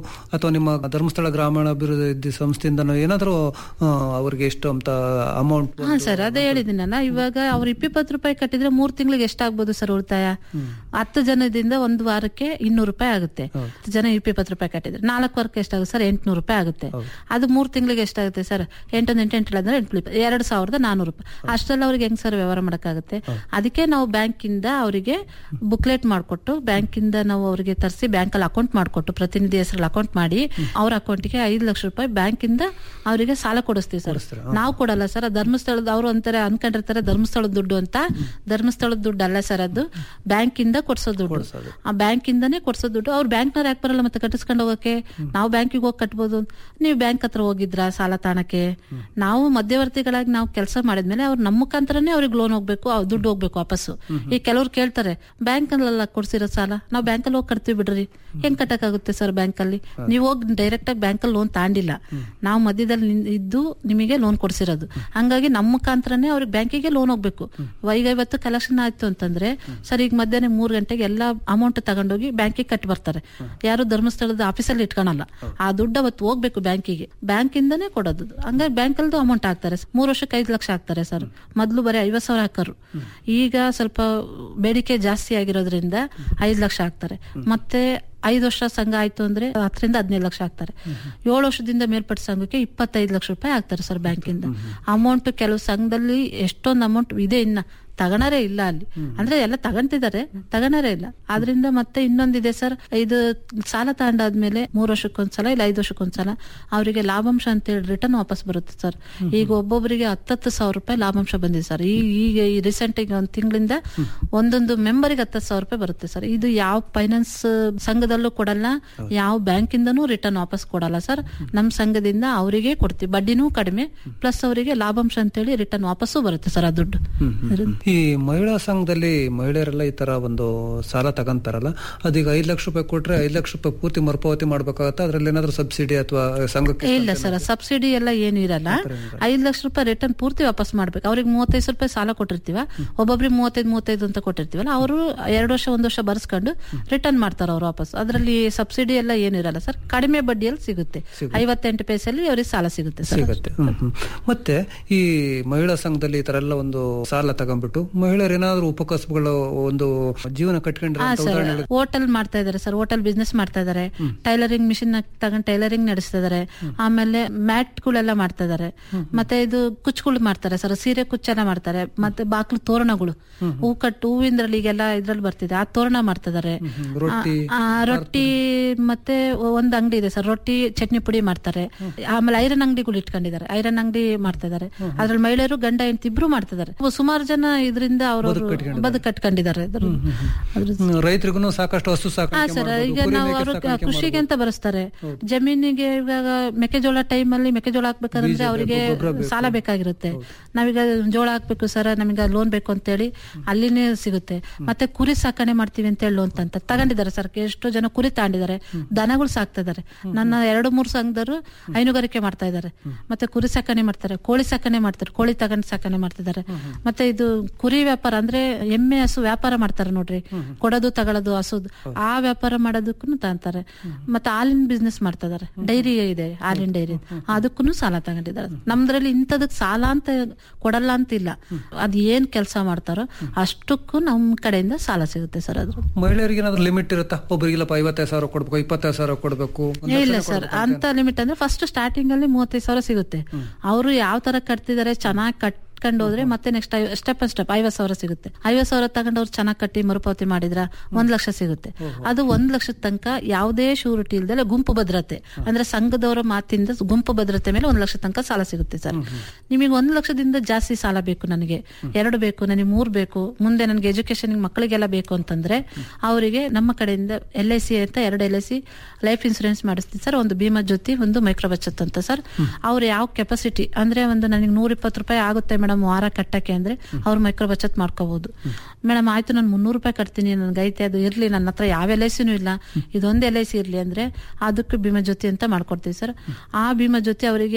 Speaker 1: ಅಥವಾ ನಿಮ್ಮ ಧರ್ಮಸ್ಥಳ ಗ್ರಾಮೀಣಾಭಿವೃದ್ಧಿ ಸಂಸ್ಥೆಯಿಂದ ಏನಾದರೂ ಆ, ಅವ್ರಿಗೆ ಎಷ್ಟು ಅಂತ ಅಮೌಂಟ್
Speaker 2: ಹಾ ಸರ್ ಅದೇ ಹೇಳಿದ್ದೀನಲ್ಲ ಇವಾಗ ಅವ್ರು ಇಪ್ಪಿಪ್ಪತ್ತು ರೂಪಾಯಿ ಕಟ್ಟಿದ್ರೆ ಮೂರ್ ತಿಂಗಳಿಗೆ ಎಷ್ಟಾಗ್ಬೋದು ಸರ್ ಉಳಿತಾಯ ಹತ್ತು ಜನದಿಂದ ಒಂದು ವಾರಕ್ಕೆ ಇನ್ನೂರು ರೂಪಾಯಿ ಆಗುತ್ತೆ ಹತ್ತು ಜನ ಇಪ್ಪಿಪ್ಪತ್ತು ರೂಪಾಯಿ ಕಟ್ಟಿದ್ರೆ ನಾಲ್ಕು ವಾರಕ್ಕೆ ಎಷ್ಟಾಗುತ್ತೆ ಸರ್ ಎಂಟ್ನೂರು ರೂಪಾಯಿ ಆಗುತ್ತೆ ಅದು ಮೂರ್ ತಿಂಗಳಿಗೆ ಎಷ್ಟಾಗುತ್ತೆ ಸರ್ ಎಂಟೊಂದು ಎಂಟು ಎಂಟು ಅಂದ್ರೆ ಎಂಟು ಇಪ್ಪ- ಎರಡು ಸಾವಿರದ ನಾನೂರು ರೂಪಾಯಿ ಅಷ್ಟೆಲ್ಲ ಅವ್ರಿಗೆ ಹೆಂಗ್ ಸರ್ ವ್ಯವಹಾರ ಮಾಡಕ್ಕಾಗುತ್ತೆ ಅದಕ್ಕೆ ನಾವು ಬ್ಯಾಂಕಿಂದ ಅವರಿಗೆ ಬುಕ್ಲೆಟ್ ಮಾಡಿಕೊಟ್ಟು ಬ್ಯಾಂಕಿಂದ ನಾವು ಅವರಿಗೆ ತರಿಸಿ ಬ್ಯಾಂಕಲ್ಲಿ ಅಕೌಂಟ್ ಮಾಡಿಕೊಟ್ಟು ಪ್ರತಿನಿಧಿ ಹೆಸರಲ್ಲಿ ಅಕೌಂಟ್ ಮಾಡಿ ಅವ್ರ ಅಕೌಂಟ್ಗೆ ಐದು ಲಕ್ಷ ರೂಪಾಯಿ ಬ್ಯಾಂಕಿಂದ ಅವರಿಗೆ ಸಾಲ ಕೊಡಿಸ್ತೀವಿ ಸರ್ ನಾವು ಕೊಡಲ್ಲ ಸರ್ ಧರ್ಮಸ್ಥಳದ ಅವರು ಅಂತಾರೆ ಅನ್ಕೊಂಡಿರ್ತಾರೆ ಧರ್ಮಸ್ಥಳದ ದುಡ್ಡು ಅಂತ ಧರ್ಮಸ್ಥಳದ ದುಡ್ಡು ಅಲ್ಲ ಸರ್ ಅದು ಬ್ಯಾಂಕಿಂದ ಕೊಡ್ಸೋ ದುಡ್ಡು ಆ ಬ್ಯಾಂಕಿಂದಾನೇ ಕೊಡ್ಸೋ ದುಡ್ಡು ಅವ್ರು ಬ್ಯಾಂಕ್ನವ್ರು ಯಾಕೆ ಬರಲ್ಲ ಮತ್ತೆ ಕಟ್ಟಿಸ್ಕೊಂಡು ಹೋಗಕ್ಕೆ ನಾವು ಬ್ಯಾಂಕಿಗೆ ಹೋಗಿ ಕಟ್ಬೋದು ನೀವು ಬ್ಯಾಂಕ್ ಹತ್ರ ಹೋಗಿದ್ರಾ ಸಾಲ ತಾಣಕ್ಕೆ ನಾವು ಮಧ್ಯವರ್ತಿಗಳಾಗಿ ನಾವು ಕೆಲಸ ಮಾಡಿದ್ಮೇಲೆ ಅವ್ರು ನಮ್ಮ ಮುಖಾಂತರನೇ ಅವ್ರಿಗೆ ಲೋನ್ ಹೋಗ್ಬೇಕು ಅವ್ರ್ ದುಡ್ಡು ಹೋಗ್ಬೇಕು ವಾಪಸ್ಸು ಈಗ ಕೆಲವ್ರು ಕೇಳ್ತಾರೆ ಬ್ಯಾಂಕ್ ಅಲ್ಲ ಕೊಡ್ಸಿರೋ ಸಾಲ ನಾವು ಬ್ಯಾಂಕಲ್ಲಿ ಹೋಗಿ ಕಟ್ತೀವಿ ಬಿಡ್ರಿ ಹೆಂಗ್ ಕಟ್ಟಕ್ಕಾಗುತ್ತೆ ಸರ್ ಬ್ಯಾಂಕಲ್ಲಿ ನೀವು ಹೋಗಿ ಡೈರೆಕ್ಟ್ ಆಗಿ ಬ್ಯಾಂಕಲ್ಲಿ ಲೋನ್ ತಾಂಡಿಲ್ಲ ನಾವು ಮಧ್ಯದಲ್ಲಿ ನಿನ್- ಇದ್ದು ನಿಮಗೆ ಲೋನ್ ಕೊಡ್ಸಿರೋದು ಹಂಗಾಗಿ ನಮ್ಮ ಮುಖಾಂತರನೇ ಅವ್ರಿಗೆ ಬ್ಯಾಂಕಿಗೆ ಲೋನ್ ಹೋಗ್ಬೇಕು ಈಗ ಇವತ್ತು ಕಲೆಕ್ಷನ್ ಆಯ್ತು ಅಂತಂದ್ರೆ ಸರ್ ಈಗ ಮಧ್ಯಾಹ್ನ ಮೂರ್ ಗಂಟೆಗೆ ಎಲ್ಲ ಅಮೌಂಟ್ ತಗೊಂಡೋಗಿ ಬ್ಯಾಂಕಿಗೆ ಕಟ್ಟಿ ಬರ್ತಾರೆ ಯಾರು ಧರ್ಮಸ್ಥಳದ ಆಫೀಸಲ್ಲಿ ಇಟ್ಕೊಳಲ್ಲ ಆ ದುಡ್ಡು ಅವತ್ತು ಹೋಗ್ಬೇಕು ಬ್ಯಾಂಕಿಗೆ ಬ್ಯಾಂಕಿಂದನೇ ಕೊಡೋದು ಹಂಗಾಗಿ ಬ್ಯಾಂಕಲ್ದು ಅಮೌಂಟ್ ಹಾಕ್ತಾರೆ ಮೂರ್ ವರ್ಷಕ್ಕೆ ಐದು ಲಕ್ಷ ಹಾಕ್ತಾರೆ ಸರ್ ಮೊದ್ಲು ಬರೀ ಐವತ್ ಸಾವಿರ ಹಾಕರು ಈಗ ಸ್ವಲ್ಪ ಬೇಡಿಕೆ ಜಾಸ್ತಿ ಆಗಿರೋದ್ರಿಂದ ಐದು ಲಕ್ಷ ಹಾಕ್ತಾರೆ ಮತ್ತೆ ಐದು ವರ್ಷ ಸಂಘ ಆಯ್ತು ಅಂದ್ರೆ ಹತ್ತರಿಂದ ಹದಿನೈದು ಲಕ್ಷ ಹಾಕ್ತಾರೆ ಏಳು ವರ್ಷದಿಂದ ಮೇಲ್ಪಟ್ಟ ಸಂಘಕ್ಕೆ ಇಪ್ಪತ್ತೈದು ಲಕ್ಷ ರೂಪಾಯಿ ಹಾಕ್ತಾರೆ ಸರ್ ಬ್ಯಾಂಕಿಂದ ಅಮೌಂಟ್ ಕೆಲವು ಸಂಘದಲ್ಲಿ ಎಷ್ಟೊಂದು ಅಮೌಂಟ್ ಇದೆ ಇನ್ನ ತಗಣರೇ ಇಲ್ಲ ಅಲ್ಲಿ ಅಂದ್ರೆ ಎಲ್ಲ ತಗೊಂತಿದ್ದಾರೆ ತಗಣರೇ ಇಲ್ಲ ಆದ್ರಿಂದ ಮತ್ತೆ ಇನ್ನೊಂದಿದೆ ಸರ್ ಇದು ಸಾಲ ತಗೊಂಡಾದ್ಮೇಲೆ ಮೂರ್ ವರ್ಷಕ್ಕೊಂದ್ಸಲ ಇಲ್ಲ ಐದು ವರ್ಷಕ್ಕೊಂದ್ಸಲ ಅವರಿಗೆ ಲಾಭಾಂಶ ಅಂತೇಳಿ ರಿಟರ್ನ್ ವಾಪಸ್ ಬರುತ್ತೆ ಸರ್ ಈಗ ಒಬ್ಬೊಬ್ಬರಿಗೆ ಹತ್ತತ್ತು ಸಾವಿರ ರೂಪಾಯಿ ಲಾಭಾಂಶ ಬಂದಿದೆ ಸರ್ ಈ ಈಗ ಈ ರೀಸೆಂಟ್ ಈಗ ಒಂದ್ ತಿಂಗಳಿಂದ ಒಂದೊಂದು ಮೆಂಬರಿಗೆ ಹತ್ತತ್ತು ಸಾವಿರ ರೂಪಾಯಿ ಬರುತ್ತೆ ಸರ್ ಇದು ಯಾವ ಫೈನಾನ್ಸ್ ಸಂಘದಲ್ಲೂ ಕೊಡಲ್ಲ ಯಾವ ಬ್ಯಾಂಕಿಂದನೂ ರಿಟರ್ನ್ ವಾಪಸ್ ಕೊಡಲ್ಲ ಸರ್ ನಮ್ ಸಂಘದಿಂದ ಅವರಿಗೆ ಕೊಡ್ತೀವಿ ಬಡ್ಡಿನೂ ಕಡಿಮೆ ಪ್ಲಸ್ ಅವರಿಗೆ ಲಾಭಾಂಶ ಅಂತೇಳಿ ರಿಟರ್ನ್ ವಾಪಸ್ಸು ಬರುತ್ತೆ ಸರ್ ಆ ದುಡ್ಡು
Speaker 1: ಈ ಮಹಿಳಾ ಸಂಘದಲ್ಲಿ ಮಹಿಳೆಯರೆಲ್ಲ ಈ ತರ ಒಂದು ಸಾಲ ತಗೊಂತಾರಲ್ಲ ಅದೀಗ ಐದ್ ಲಕ್ಷ ರೂಪಾಯಿ ಕೊಟ್ರೆ ಐದ್ ಲಕ್ಷ ರೂಪಾಯಿ ಪೂರ್ತಿ ಮರುಪಾವತಿ ಮಾಡ್ಬೇಕಾಗತ್ತಾ ಅದ್ರಲ್ಲಿ ಏನಾದ್ರು ಸಬ್ಸಿಡಿ ಅಥವಾ ಸಂಘಕ್ಕೆ
Speaker 2: ಇಲ್ಲ ಸರ್ ಸಬ್ಸಿಡಿ ಎಲ್ಲ ಏನು ಇರಲ್ಲ ಐದ್ ಲಕ್ಷ ರೂಪಾಯಿ ರಿಟರ್ನ್ ಪೂರ್ತಿ ವಾಪಸ್ ಮಾಡ್ಬೇಕು ಅವ್ರಿಗೆ ಮೂವತ್ತೈದು ಸಾವಿರ ರೂಪಾಯಿ ಸಾಲ ಕೊಟ್ಟಿರ್ತೀವ ಒಬ್ಬೊಬ್ರಿಗೆ ಮೂವತ್ತೈದು ಮೂವತ್ತೈದು ಅಂತ ಕೊಟ್ಟಿರ್ತೀವಲ್ಲ ಅವರು ಎರಡು ವರ್ಷ ಒಂದು ವರ್ಷ ಬರ್ಸ್ಕೊಂಡು ರಿಟರ್ನ್ ಮಾಡ್ತಾರೆ ಅವ್ರು ವಾಪಸ್ ಅದರಲ್ಲಿ ಸಬ್ಸಿಡಿ ಎಲ್ಲ ಏನು ಇರಲ್ಲ ಸರ್ ಕಡಿಮೆ ಬಡ್ಡಿಯಲ್ಲಿ ಸಿಗುತ್ತೆ ಐವತ್ತೆಂಟು ಪೈಸೆಯಲ್ಲಿ ಅವ್ರಿಗೆ ಸಾಲ ಸಿಗುತ್ತೆ ಸರ್
Speaker 1: ಸಿಗತ್ತೆ ಹ್ಮ್, ಹ್ಮ್. ಮತ್ತೆ ಈ ಮಹಿಳಾ ಸಂಘದಲ್ಲಿ ಈ ತರ ಎಲ್ಲ ಒಂದು ಸಾಲ ತಗೊಂಡ್ಬಿಟ್ಟು ಮಹಿಳೆಯರು ಏನಾದ್ರು ಉಪಕಸಬುಗಳ ಒಂದು ಜೀವನ ಕಟ್ಕೊಂಡ್ರೆ
Speaker 2: ಹಾ
Speaker 1: ಅಂತ
Speaker 2: ಸರ್
Speaker 1: ಉದಾಹರಣೆ ಹೇಳಿ-
Speaker 2: ಹೋಟೆಲ್ ಮಾಡ್ತಾ ಇದಾರೆ ಸರ್ ಹೋಟೆಲ್ ಬಿಸ್ನೆಸ್ ಮಾಡ್ತಾ ಇದಾರೆ ಟೈಲರಿಂಗ್ ಮಿಷಿನ್ ತಗೊಂಡ್ ಟೈಲರಿಂಗ್ ನಡೆಸ್ತಾ ಇದಾರೆ ಆಮೇಲೆ ಮ್ಯಾಟ್ ಗಳೆಲ್ಲ ಮಾಡ್ತಾ ಇದಾರೆ ಮತ್ತೆ ಇದು ಕುಚ್ಚುಗಳು ಮಾಡ್ತಾರೆ ಸರ್ ಸೀರೆ ಕುಚ್ಚೆಲ್ಲ ಮಾಡ್ತಾರೆ ಮತ್ತೆ ಬಾಕ್ಲು ತೋರಣಗಳು ಹೂ ಕಟ್ಟು ಹೂವಿಂದ್ರಲ್ಲಿ ಈಗೆಲ್ಲ ಇದ್ರಲ್ಲಿ ಬರ್ತಿದೆ ಆ ತೋರಣ ಮಾಡ್ತಾ ಇದಾರೆ
Speaker 1: ರೊಟ್ಟಿ
Speaker 2: ಆ, ರೊಟ್ಟಿ ಮತ್ತೆ ಒಂದ್ ಅಂಗಡಿ ಇದೆ ಸರ್ ರೊಟ್ಟಿ ಚಟ್ನಿ ಪುಡಿ ಮಾಡ್ತಾರೆ ಆಮೇಲೆ ಐರನ್ ಅಂಗಡಿಗಳು ಇಟ್ಕೊಂಡಿದ್ದಾರೆ ಐರನ್ ಅಂಗಡಿ ಮಾಡ್ತಾ ಇದಾರೆ ಅದ್ರಲ್ಲಿ ಮಹಿಳೆಯರು ಗಂಡ ಹೆಂಡತಿ ಇಬ್ರು ಮಾಡ್ತಾ ಇದಾರೆ ಸುಮಾರು ಜನ ಇದರಿಂದ ಅವರು ಬದುಕು ಕಟ್ಕೊಂಡಿದ್ದಾರೆ ಅದ್ರ- ಅದ್ರ
Speaker 1: ಹ್ಮ್, ರೈತರಿಗೂ ಸಾಕಷ್ಟು ಹಸು
Speaker 2: ಹಾ
Speaker 1: ಸಾಕಾಣಿಕೆ
Speaker 2: ಸರ್
Speaker 1: ಮಾಡ್ಬೋದು,
Speaker 2: ಈಗ
Speaker 1: ಕುರಿ
Speaker 2: ನಾವು
Speaker 1: ಮೇಕೆ
Speaker 2: ಅವರು
Speaker 1: ಸಾಕಾಣಿಕೆ
Speaker 2: ಕೃಷಿಗೆ ಅಂತ ಬರೆಸ್ತಾರೆ ಜಮೀನಿಗೆ ಇವಾಗ ಮೆಕ್ಕೆಜೋಳ ಟೈಮ್ ಅಲ್ಲಿ ಮೆಕ್ಕೆಜೋಳ ಹಾಕ್ಬೇಕಂದ್ರೆ ಅವರಿಗೆ ಸಾಲ ಬೇಕಾಗಿರುತ್ತೆ ನಾವೀಗ ಜೋಳ ಹಾಕ್ಬೇಕು ಸರ್ ನಮಗೆ ಲೋನ್ ಬೇಕು ಅಂತೇಳಿ ಅಲ್ಲಿನೇ ಸಿಗುತ್ತೆ ಮತ್ತೆ ಕುರಿ ಸಾಕಣೆ ಮಾಡ್ತೀವಿ ಅಂತ ಹೇಳಿ ಲೋನ್ ಅಂತ ತಗೊಂಡಿದ್ದಾರೆ ಸರ್ ಎಷ್ಟೋ ಜನ ಕುರಿ ತಗೊಂಡಿದ್ದಾರೆ ದನಗಳು ಸಾಕ್ತಾ ಇದಾರೆ ನನ್ನ ಎರಡು ಮೂರು ಸಂಘದವರು ಹೈನುಗಾರಿಕೆ ಮಾಡ್ತಾ ಇದ್ದಾರೆ ಮತ್ತೆ ಕುರಿ ಸಾಕಣೆ ಮಾಡ್ತಾರೆ ಕೋಳಿ ಸಾಕಣೆ ಮಾಡ್ತಾರೆ ಕೋಳಿ ತಗೊಂಡು ಸಾಕಣೆ ಮಾಡ್ತಿದ್ದಾರೆ ಮತ್ತೆ ಇದು ಕುರಿ ವ್ಯಾಪಾರ ಅಂದ್ರೆ ಎಮ್ಮೆ ಹಸು ವ್ಯಾಪಾರ ಮಾಡ್ತಾರೆ ನೋಡ್ರಿ ಕೊಡೋದು ತಗೊಳ್ಳೋದು ಹಸುದು ಆ ವ್ಯಾಪಾರ ಮಾಡೋದಕ್ಕೂ ತಗೊಂತಾರೆ ಮತ್ತೆ ಹಾಲಿನ ಬಿಸ್ನೆಸ್ ಮಾಡ್ತಾ ಇದಾರೆ ಡೈರಿ ಇದೆ ಹಾಲಿನ ಡೈರಿ ಅದಕ್ಕೂ ಸಾಲ ತಗೊಂಡಿದ್ದಾರೆ ನಮ್ದ್ರಲ್ಲಿ ಇಂಥದಕ್ ಸಾಲ ಅಂತ ಕೊಡಲ್ಲ ಅಂತ ಇಲ್ಲ ಅದ್ ಏನ್ ಕೆಲಸ ಮಾಡ್ತಾರೋ ಅಷ್ಟಕ್ಕೂ ನಮ್ ಕಡೆಯಿಂದ ಸಾಲ ಸಿಗುತ್ತೆ ಸರ್ ಅದು
Speaker 1: ಮಹಿಳೆಯರಿಗೆ ಏನಾದ್ರು ಲಿಮಿಟ್ ಇರುತ್ತಾ ಒಬ್ಬರಿಗಿಲ್ಲಪ್ಪ ಐವತ್ತೈದು ಸಾವಿರ ಕೊಡ್ಬೇಕು ಇಪ್ಪತ್ತೈದು ಸಾವಿರ ಕೊಡ್ಬೇಕು ಒಂದ್
Speaker 2: ಇಲ್ಲ
Speaker 1: ಲಕ್ಷ
Speaker 2: ಸರ್ ಅಂತ ಲಿಮಿಟ್ ಅಂದ್ರೆ ಫಸ್ಟ್ ಸ್ಟಾರ್ಟಿಂಗ್ ಅಲ್ಲಿ ಮೂವತ್ತೈದು ಸಾವಿರ ಸಿಗುತ್ತೆ ಅವರು ಯಾವ ತರ ಕಟ್ತಿದ್ದಾರೆ ಚೆನ್ನಾಗಿ ಕಟ್ ಕಟ್ಕೊಂಡು ಹೋದ್ರೆ ಮತ್ತೆ ನೆಕ್ಸ್ಟ್ ಸ್ಟೆಪ್ ಅನ್ ಸ್ಟೆಪ್ ಐವತ್ ಸಾವಿರ ಸಿಗುತ್ತೆ ಐವತ್ ಸಾವಿರ ತಗೊಂಡು ಅವ್ರು ಚೆನ್ನಾಗಿ ಕಟ್ಟಿ ಮರುಪಾವತಿ ಮಾಡಿದ್ರ ಒಂದ್ ಲಕ್ಷ ಸಿಗುತ್ತೆ ಅದು ಒಂದ್ ಲಕ್ಷದ ತನಕ ಯಾವುದೇ ಶೂರಿಟಿ ಇಲ್ದಲೆ ಗುಂಪು ಭದ್ರತೆ ಅಂದ್ರೆ ಸಂಘದವರ ಮಾತಿಂದ ಗುಂಪು ಭದ್ರತೆ ಮೇಲೆ ಒಂದ್ ಲಕ್ಷ ತನಕ ಸಾಲ ಸಿಗುತ್ತೆ ಸರ್ ನಿಮಗೆ ಒಂದ್ ಲಕ್ಷದಿಂದ ಜಾಸ್ತಿ ಸಾಲ ಬೇಕು ನನಗೆ ಎರಡು ಬೇಕು ನನಗೆ ಮೂರ್ ಬೇಕು ಮುಂದೆ ನನಗೆ ಎಜುಕೇಶನ್ ಮಕ್ಕಳಿಗೆಲ್ಲ ಬೇಕು ಅಂತಂದ್ರೆ ಅವರಿಗೆ ನಮ್ಮ ಕಡೆಯಿಂದ ಎಲ್ ಐ ಸಿ ಅಂತ ಎರಡು L I C life insurance ಮಾಡಿಸ್ತೀವಿ ಸರ್ ಒಂದು ಭೀಮಾ ಜ್ಯೋತಿ ಒಂದು ಮೈಕ್ರೋ ಬಚತ್ ಅಂತ ಸರ್ ಅವ್ರು ಯಾವ ಕೆಪಾಸಿಟಿ ಅಂದ್ರೆ ಒಂದು ನನಗೆ ನೂರ ಇಪ್ಪತ್ತು ರೂಪಾಯಿ ಆಗುತ್ತೆ ಮೇಡಮ್ ವಾರ ಕಟ್ಟಕ್ಕೆ ಅಂದ್ರೆ ಅವ್ರು ಮೈಕ್ರೋ ಬಚತ್ ಮಾಡ್ಕೋಬಹುದು ಮೇಡಮ್ ಆಯ್ತು ನಾನು ಮುನ್ನೂರು ರೂಪಾಯಿ ಕಟ್ತೀನಿ ನನ್ಗೆ ಐತೆ ಅದು ಇರ್ಲಿ ನನ್ನ ಹತ್ರ ಯಾವ ಎಲ್ ಐ ಸಿನೂ ಇಲ್ಲ ಇದೊಂದು ಎಲ್ ಐ ಸಿ ಇರ್ಲಿ ಅಂದ್ರೆ ಅದಕ್ಕೆ ಭೀಮಾ ಜ್ಯೋತಿ ಅಂತ ಮಾಡ್ಕೊಡ್ತೀವಿ ಸರ್ ಆ ಭೀಮಾ ಜ್ಯೋತಿ ಅವರಿಗೆ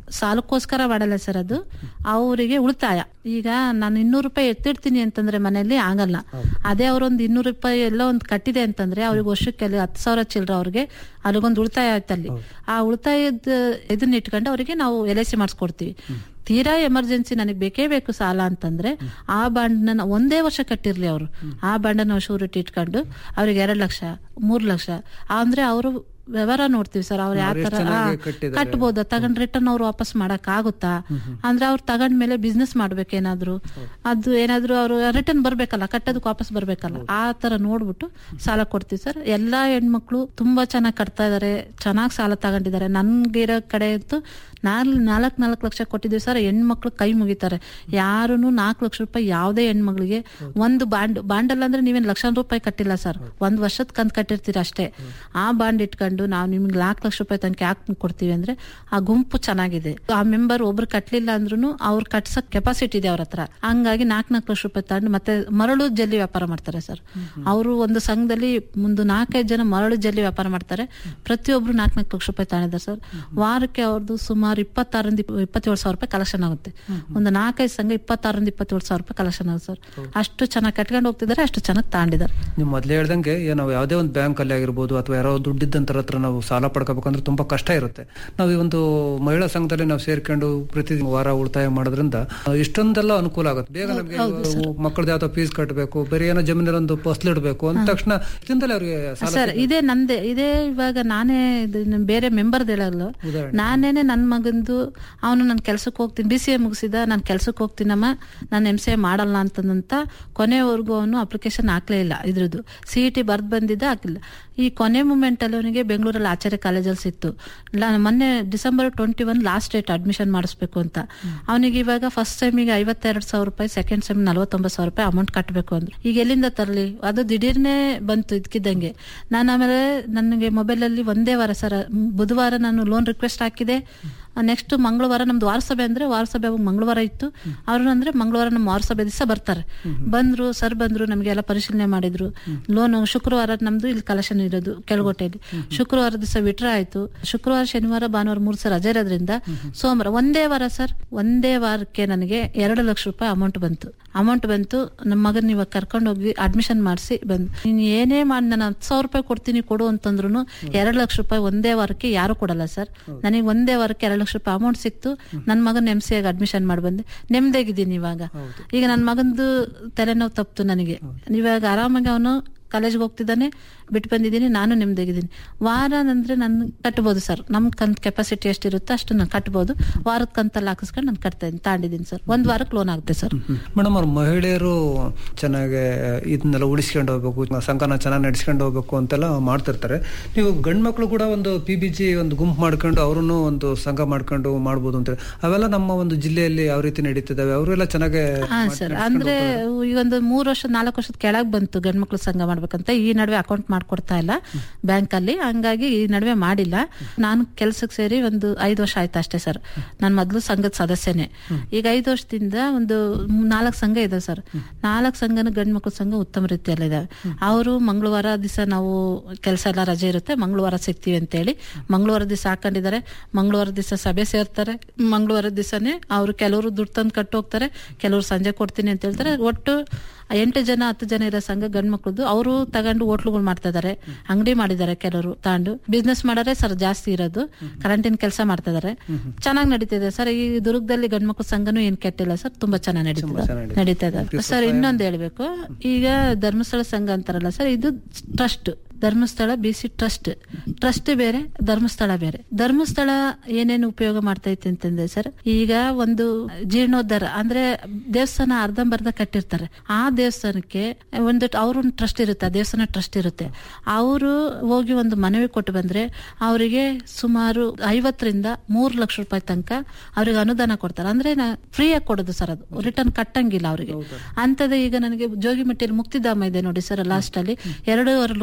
Speaker 2: ಸಾಲಕ್ಕೋಸ್ಕರ ಮಾಡಲ್ಲ ಸರ್ ಅದು ಅವರಿಗೆ ಉಳಿತಾಯ ಈಗ ನಾನು ಇನ್ನೂರು ರೂಪಾಯಿ ಎತ್ತಿಡ್ತೀನಿ ಅಂತಂದ್ರೆ ಮನೆಯಲ್ಲಿ ಆಗಲ್ಲ ಅದೇ ಅವ್ರೊಂದು ಇನ್ನೂರು ರೂಪಾಯಿ ಎಲ್ಲ ಒಂದು ಕಟ್ಟಿದೆ ಅಂತಂದ್ರೆ ಅವ್ರಿಗೆ ವರ್ಷಕ್ಕೆ ಅಲ್ಲಿ ಹತ್ತು ಸಾವಿರ ಚಿಲ್ಲರೆ ಅವ್ರಿಗೆ ಅಲ್ಲಿಗೊಂದು ಉಳಿತಾಯ ಆಯ್ತಲ್ಲಿ ಆ ಉಳಿತಾಯದ ಇದನ್ನ ಇಟ್ಕೊಂಡು ಅವರಿಗೆ ನಾವು ಎಲ್ ಐ ಸಿ ಮಾಡಿಸ್ಕೊಡ್ತೀವಿ ತೀರಾ ಎಮರ್ಜೆನ್ಸಿ ನನಗೆ ಬೇಕೇ ಬೇಕು ಸಾಲ ಅಂತಂದ್ರೆ ಆ ಬಾಂಡ್ನ ಒಂದೇ ವರ್ಷ ಕಟ್ಟಿರ್ಲಿ ಅವರು ಆ ಬಾಂಡನ್ನ ನಾವು ಶೂರಿಟಿ ಇಟ್ಕೊಂಡು ಅವ್ರಿಗೆ ಎರಡು ಲಕ್ಷ ಮೂರ್ ಲಕ್ಷ ಅಂದ್ರೆ ಅವರು ವ್ಯವಹಾರ ನೋಡ್ತೀವಿ ಸರ್ ಅವ್ರು ಯಾವ ತರ ಆ, ಕಟ್ಬೋದಾ ತಗೊಂಡ್ ರಿಟರ್ನ್ ಅವ್ರು ವಾಪಸ್ ಮಾಡಕ್ ಆಗುತ್ತಾ ಅಂದ್ರೆ ಅವ್ರು ತಗೊಂಡ್ಮೇಲೆ ಬಿಸ್ನೆಸ್ ಮಾಡ್ಬೇಕೇನಾದ್ರು ಅದು ಏನಾದ್ರು ಅವರು ರಿಟರ್ನ್ ಬರ್ಬೇಕಲ್ಲ ಕಟ್ಟೋದಕ್ಕೆ ವಾಪಸ್ ಬರ್ಬೇಕಲ್ಲ ಆ ತರ ನೋಡ್ಬಿಟ್ಟು ಸಾಲ ಕೊಡ್ತೀವಿ ಸರ್ ಎಲ್ಲಾ ಹೆಣ್ಮಕ್ಳು ತುಂಬಾ ಚೆನ್ನಾಗಿ ಕಟ್ತಾ ಇದಾರೆ ಚೆನ್ನಾಗಿ ಸಾಲ ತಗೊಂಡಿದ್ದಾರೆ ನನ್ಗಿರೋ ಕಡೆ ಅಂತೂ ನಾಲ್ ನಾಲ್ಕ್ ನಾಲ್ಕು ಲಕ್ಷ ಕೊಟ್ಟಿದ್ದೀವಿ ಸರ್ ಹೆಣ್ಮಕ್ಳು ಕೈ ಮುಗಿತಾರೆ ಯಾರು ನಾಲ್ಕು ಲಕ್ಷ ರೂಪಾಯಿ ಯಾವುದೇ ಹೆಣ್ಮಕ್ಳಿಗೆ ಒಂದು ಬಾಂಡ್ ಬಾಂಡ್ ಅಂದ್ರೆ ನೀವೇನ್ ಲಕ್ಷ ರೂಪಾಯಿ ಕಟ್ಟಿಲ್ಲ ಸರ್ ಒಂದ್ ವರ್ಷದ ಕಂತ್ ಕಟ್ಟಿರ್ತೀರ ಅಷ್ಟೇ ಆ ಬಾಂಡ್ ಇಟ್ಕೊಂಡು ನಾವು ನಿಮ್ಗೆ ನಾಲ್ಕು ಲಕ್ಷ ರೂಪಾಯಿ ತನಕ ಯಾಕೆ ಕೊಡ್ತೀವಿ ಅಂದ್ರೆ ಆ ಗುಂಪು ಚೆನ್ನಾಗಿದೆ ಆ ಮೆಂಬರ್ ಒಬ್ರು ಕಟ್ಲಿಲ್ಲ ಅಂದ್ರೂ ಅವ್ರು ಕಟ್ಸಕ್ ಕೆಪಾಸಿಟಿ ಇದೆ ಅವ್ರ ಹತ್ರ ಹಂಗಾಗಿ ನಾಲ್ಕು ನಾಲ್ಕು ಲಕ್ಷ ರೂಪಾಯಿ ತಗೊಂಡು ಮತ್ತೆ ಮರಳು ಜಲ್ಲಿ ವ್ಯಾಪಾರ ಮಾಡ್ತಾರೆ ಸರ್ ಅವರು ಒಂದು ಸಂಘದಲ್ಲಿ ಒಂದು ನಾಲ್ಕೈದು ಜನ ಮರಳು ಜಲ್ಲಿ ವ್ಯಾಪಾರ ಮಾಡ್ತಾರೆ ಪ್ರತಿಯೊಬ್ರು ನಾಲ್ಕು ನಾಲ್ಕು ಲಕ್ಷ ರೂಪಾಯಿ ತಗೊಂಡಿದ್ದಾರೆ ಸರ್ ವಾರಕ್ಕೆ ಅವ್ರದ್ದು ಸುಮಾರು ಇಪ್ಪತ್ತಾರರಿಂದ ಇಪ್ಪ- ಇಪ್ಪತ್ತೇಳು ಸಾವಿರ ರೂಪಾಯಿ ಕಲೆಕ್ಷನ್ ಆಗುತ್ತೆ ಒಂದು ನಾಲ್ಕೈದು ಸಂಘ ಇಪ್ಪತ್ತಾರರಿಂದ ಇಪ್ಪತ್ತೇಳು ಸಾವಿರ ರೂಪಾಯಿ ಕಲೆಕ್ಷನ್ ಆಗುತ್ತೆ ಸರ್ ಅಷ್ಟು ಚೆನ್ನಾಗಿ ಕಟ್ಕೊಂಡು ಹೋಗ್ತಿದ್ದಾರೆ ಅಷ್ಟು ಚೆನ್ನಾಗಿ ತಗೊಂಡಿದ್ದಾರೆ
Speaker 1: ನೀವು ಮೊದಲೇ ಹೇಳ್ದಂಗೆ ಏ, ನಾವು ಯಾವುದೇ ಒಂದು ಬ್ಯಾಂಕ್ ಅಲ್ಲಿ ಆಗಿರ್ಬೋದು ಅಥವಾ ಯಾರೋ ದುಡ್ಡಿದ್ದಂತರ ಹತ್ರ ನಾವು ಸಾಲ ಪಡ್ಕೋಬೇಕಂದ್ರೆ ತುಂಬಾ ಕಷ್ಟ ಇರುತ್ತೆ ನಾವು ಈ ಒಂದು ಮಹಿಳಾ ಸಂಘದಲ್ಲಿ ನಾವು ಸೇರ್ಕೊಂಡು ಪ್ರತಿ ವಾರ ಉಳಿತಾಯ ಮಾಡೋದ್ರಿಂದ ಆ, ಇಷ್ಟೊಂದೆಲ್ಲ ಅನುಕೂಲ ಆಗುತ್ತೆ ಬೇಗ ನಮಗೆ ಮಕ್ಕಳದ್ದು ಯಾವ್ದೋ ಫೀಸ್ ಕಟ್ಟಬೇಕು ಬೇರೆ ಏನೋ ಜಮೀನಲ್ಲಿ ಒಂದು ಫಸಲು ಇಡಬೇಕು ಅಂದ ತಕ್ಷಣ ಇದರಿಂದಲೇ ಅವ್ರಿಗೆ ಸಾಲ
Speaker 2: ಸರ್ ಇದೇ ನಂದೇ ಇದೇ ಇವಾಗ ನಾನೇ ಇದು ನಮ್ ಬೇರೆ ಮೆಂಬರ್ ಹೇಳಲ್ಲ ನಾನೇನೆ ನನ್ನ ಮಗಂದು ಅವನು ನಾನು ಕೆಲ್ಸಕ್ಕೆ ಹೋಗ್ತೀನಿ ಬಿ ಸಿ ಎ ಮುಗಿಸಿದ ನಾನು ಕೆಲ್ಸಕ್ಕೆ ಹೋಗ್ತೀನಮ್ಮ ನಾನು ಎಮ್ ಸಿ ಎ ಮಾಡಲ್ಲ ಅಂತಂದಂತ ಕೊನೆವರೆಗೂ ಅವನು ಅಪ್ಲಿಕೇಶನ್ ಹಾಕ್ಲೇ ಇಲ್ಲ ಇದ್ರದ್ದು ಸಿ ಇ ಟಿ ಬರ್ದ್ ಬಂದಿದ್ದ ಹಾಕಿಲ್ಲ ಈ ಕೊನೆ ಮೂಮೆಂಟ್ ಅಲ್ಲಿ ಅವನಿಗೆ ಬೆಂಗಳೂರಲ್ಲಿ ಆಚಾರ್ಯ ಕಾಲೇಜಲ್ಲಿ ಸಿಕ್ತು ಲ- ಮೊನ್ನೆ December twenty one last date admission ಮಾಡಿಸ್ಬೇಕು ಅಂತ ಅವನಿಗೆ ಇವಾಗ ಫಸ್ಟ್ ಸೆಮಿಗೆ ಐವತ್ತೆರಡು ಸಾವಿರ ರೂಪಾಯಿ ಸೆಕೆಂಡ್ ಸೆಮ್ ನಲವತ್ತೊಂಬತ್ತು ಸಾವಿರ ರೂಪಾಯಿ ಅಮೌಂಟ್ ಕಟ್ಟಬೇಕು ಅಂದ್ರೆ ಈಗ ಎಲ್ಲಿಂದ ತರಲಿ ಅದು ದಿಢೀರ್ನೆ ಬಂತು ಇದಕ್ಕಿದ್ದಂಗೆ ನಾನು ಆಮೇಲೆ ನನಗೆ ಮೊಬೈಲಲ್ಲಿ ಒಂದೇ ವಾರ ಸರ್ ಬುಧವಾರ ನಾನು ಲೋನ್ ರಿಕ್ವೆಸ್ಟ್ ಹಾಕಿದೆ ನೆಕ್ಸ್ಟ್ ಮಂಗಳವಾರ ನಮ್ದು ವಾರಸಭೆ ಅಂದ್ರೆ ವಾರಸಭೆ ಅವಾಗ ಮಂಗಳವಾರ ಇತ್ತು ಅವ್ರು ಅಂದ್ರೆ ಮಂಗಳವಾರ ನಮ್ಮ ವಾರಸಭೆ ದಿವಸ ಬರ್ತಾರೆ ಬಂದ್ರು ಸರ್ ಬಂದ್ರು ನಮಗೆಲ್ಲ ಪರಿಶೀಲನೆ ಮಾಡಿದ್ರು ಲೋನ್ ಶುಕ್ರವಾರ ನಮ್ದು ಇಲ್ಲಿ ಕಲೆಕ್ಷನ್ ಇರೋದು ಕೆಳಗೋಟೆಯಲ್ಲಿ ಶುಕ್ರವಾರ ದಿವಸ ವಿಟ್ರ ಆಯ್ತು ಶುಕ್ರವಾರ ಶನಿವಾರ ಭಾನುವಾರ ಮೂರು ಸರ್ ರಜೆ ಇರೋದ್ರಿಂದ ಸೋಮವಾರ ಒಂದೇ ವಾರ ಸರ್ ಒಂದೇ ವಾರಕ್ಕೆ ನನಗೆ ಎರಡು ಲಕ್ಷ ರೂಪಾಯಿ ಅಮೌಂಟ್ ಬಂತು ಅಮೌಂಟ್ ಬಂತು ನಮ್ಮ ಮಗನ ಇವಾಗ ಕರ್ಕೊಂಡು ಹೋಗಿ ಅಡ್ಮಿಷನ್ ಮಾಡಿಸಿ ಬಂದು ನೀನು ಏನೇ ಮಾಡಿ ನಾನು ಹತ್ತು ಸಾವಿರ ರೂಪಾಯಿ ಕೊಡ್ತೀನಿ ಕೊಡು ಅಂತಂದ್ರು ಎರಡು ಲಕ್ಷ ರೂಪಾಯಿ ಒಂದೇ ವಾರಕ್ಕೆ ಯಾರು ಕೊಡಲ್ಲ ಸರ್ ನನಗೆ ಒಂದೇ ವಾರಕ್ಕೆ ಎರಡು ಲಕ್ಷ ರೂಪಾಯಿ ಅಮೌಂಟ್ ಸಿಕ್ತು ನನ್ನ ಮಗನ ಎಂ ಸಿ ಆಗಿ ಅಡ್ಮಿಷನ್ ಮಾಡಿ ಬಂದೆ ನೆಮ್ಮದಿಯಾಗಿದ್ದೀನಿ ಇವಾಗ ಈಗ ನನ್ನ ಮಗಂದು ತಲೆನೋವು ತಪ್ತು ನನಗೆ ಇವಾಗ ಆರಾಮಾಗಿ ಅವನು ಕಾಲೇಜ್ಗೆ ಹೋಗ್ತಿದ್ದಾನೆ ಬಿಟ್ಟು ಬಂದಿದ್ದೀನಿ ನಾನು ನೆಮ್ಮದಿಯಾಗಿದ್ದೀನಿ ವಾರ ಅಂದ್ರೆ ನಾನು ಕಟ್ಬೋದು ಸರ್ ನಮ್ ಕಂತ್ ಕೆಪಾಸಿಟಿ ಎಷ್ಟಿರುತ್ತೋ ಅಷ್ಟು ನಾನು ಕಟ್ಬೋದು ವಾರದ ಕಂತಲ್ಲಿ ಹಾಕಿಸ್ಕೊಂಡು ನಾನು ಕಟ್ತಾ ಇದ್ದೀನಿ ತಾಂಡಿದ್ದೀನಿ ಸರ್ ಒಂದ್ ವಾರಕ್ಕೆ ಲೋನ್ ಆಗುತ್ತೆ ಸರ್
Speaker 1: ಮೇಡಮ್ ಅವ್ರ ಮಹಿಳೆಯರು ಚೆನ್ನಾಗಿ ಇದನ್ನೆಲ್ಲ ಉಳಿಸ್ಕೊಂಡು ಹೋಗ್ಬೇಕು ಸಂಘನ ಚೆನ್ನಾಗಿ ನಡೆಸ್ಕೊಂಡು ಹೋಗ್ಬೇಕು ಅಂತೆಲ್ಲ ಮಾಡ್ತಿರ್ತಾರೆ ನೀವು ಗಂಡು ಮಕ್ಕಳು ಕೂಡ ಒಂದು ಪಿ ಬಿ ಜಿ ಒಂದು ಗುಂಪು ಮಾಡ್ಕೊಂಡು ಅವ್ರನ್ನು ಒಂದು ಸಂಘ ಮಾಡ್ಕೊಂಡು ಮಾಡ್ಬೋದು ಅಂತ ಅವೆಲ್ಲ ನಮ್ಮ ಒಂದು ಜಿಲ್ಲೆಯಲ್ಲಿ ಯಾವ ರೀತಿ ನಡೀತಿದಾವೆ ಅವರೆಲ್ಲ ಚೆನ್ನಾಗಿ
Speaker 2: ಹಾ ಸರ್ ಅಂದ್ರೆ ಈಗ ಒಂದು ಮೂರು ವರ್ಷ ನಾಲ್ಕು ವರ್ಷದ ಕೆಳಗ್ ಬಂತು ಗಂಡ್ಮಕ್ಳು ಸಂಘ ಮಾಡ್ಬೇಕಂತ ಈ ನಡುವೆ ಅಕೌಂಟ್ ಮಾಡ್ಕೊಡ್ತಾ ಇಲ್ಲ ಬ್ಯಾಂಕ್ ಅಲ್ಲಿ ಹಂಗಾಗಿ ಈ ನಡುವೆ ಮಾಡಿಲ್ಲ ನಾನು ಕೆಲ್ಸಕ್ಕೆ ಸೇರಿ ಒಂದು ಐದು ವರ್ಷ ಆಯ್ತು ಅಷ್ಟೇ ಸರ್ ನಾನು ಮೊದ್ಲು ಸಂಘದ ಸದಸ್ಯನೇ ಈಗ ಐದು ವರ್ಷದಿಂದ ಒಂದು ನಾಲ್ಕು ಸಂಘ ಇದೆ ಸರ್ ನಾಲ್ಕು ಸಂಘನ ಗಂಡು ಮಕ್ಳು ಸಂಘ ಉತ್ತಮ ರೀತಿಯಲ್ಲಿ ಇದಾವೆ ಅವರು ಮಂಗಳವಾರ ದಿವಸ ನಾವು ಕೆಲಸ ಎಲ್ಲ ರಜೆ ಇರುತ್ತೆ ಮಂಗಳವಾರ ಸಿಗ್ತೀವಿ ಅಂತೇಳಿ ಮಂಗಳವಾರ ದಿವಸ ಹಾಕೊಂಡಿದ್ದಾರೆ ಮಂಗಳವಾರ ದಿವಸ ಸಭೆ ಸೇರ್ತಾರೆ ಮಂಗಳವಾರ ದಿವಸನೇ ಅವರು ಕೆಲವರು ದುಡ್ಡು ತಂದು ಕಟ್ಟು ಹೋಗ್ತಾರೆ ಕೆಲವರು ಸಂಜೆ ಕೊಡ್ತೀನಿ ಅಂತ ಹೇಳ್ತಾರೆ ಒಟ್ಟು ಎಂಟು ಜನ ಹತ್ತು ಜನ ಇರೋ ಸಂಘ ಗಂಡ್ ಮಕ್ಳದ್ದು ಅವರು ತಗೊಂಡು ಹೋಟ್ಲುಗಳು ಮಾಡ್ತಾ ಇದಾರೆ ಅಂಗಡಿ ಮಾಡಿದ್ದಾರೆ ಕೆಲವರು ತಗೊಂಡು ಬಿಸ್ನೆಸ್ ಮಾಡೋರೆ ಸರ್ ಜಾಸ್ತಿ ಇರೋದು ಕರೆಂಟಿನ ಕೆಲಸ ಮಾಡ್ತಾ ಇದಾರೆ ಚೆನ್ನಾಗಿ ನಡೀತಿದೆ ಸರ್ ಈ ದುರ್ಗದಲ್ಲಿ ಗಂಡ್ ಮಕ್ಳು ಸಂಘನೂ ಏನ್ ಕೆಟ್ಟಿಲ್ಲ ಸರ್ ತುಂಬಾ ಚೆನ್ನಾಗಿ ನಡೀತಿದೆ ನಡೀತಾ ಇದೆ ಸರ್ ಇನ್ನೊಂದು ಹೇಳ್ಬೇಕು ಈಗ ಧರ್ಮಸ್ಥಳ ಸಂಘ ಅಂತಾರಲ್ಲ ಸರ್ ಇದು trust Dharmasthala B C trust trust ಬೇರೆ ಧರ್ಮಸ್ಥಳ ಬೇರೆ ಧರ್ಮಸ್ಥಳ ಏನೇನು ಉಪಯೋಗ ಮಾಡ್ತೈತೆ ಅಂತಂದ್ರೆ ಸರ್ ಈಗ ಒಂದು ಜೀರ್ಣೋದ್ಧಾರ ಅಂದ್ರೆ ದೇವಸ್ಥಾನ ಅರ್ಧಂಬರ್ಧ ಕಟ್ಟಿರ್ತಾರೆ ಆ ದೇವಸ್ಥಾನಕ್ಕೆ ಒಂದು ಅವ್ರೊಂದು ಟ್ರಸ್ಟ್ ಇರುತ್ತೆ ಆ ದೇವಸ್ಥಾನ ಟ್ರಸ್ಟ್ ಇರುತ್ತೆ ಅವರು ಹೋಗಿ ಒಂದು ಮನವಿ ಕೊಟ್ಟು ಬಂದ್ರೆ ಅವರಿಗೆ ಸುಮಾರು ಐವತ್ತರಿಂದ ಮೂರು ಲಕ್ಷ ರೂಪಾಯಿ ತನಕ ಅವ್ರಿಗೆ ಅನುದಾನ ಕೊಡ್ತಾರೆ ಅಂದ್ರೆ ಫ್ರೀಯಾಗಿ ಕೊಡೋದು ಸರ್ ಅದು ರಿಟರ್ನ್ ಕಟ್ಟಂಗಿಲ್ಲ ಅವರಿಗೆ ಅಂತದ ಈಗ ನನಗೆ ಜೋಗಿಮಟ್ಟಿಯಲ್ಲಿ ಮುಕ್ತಿಧಾಮ ಇದೆ ನೋಡಿ ಸರ್ ಲಾಸ್ಟ್ ಅಲ್ಲಿ ಎರಡೂವರೆ ಲಕ್ಷ ರೂಪಾಯಿ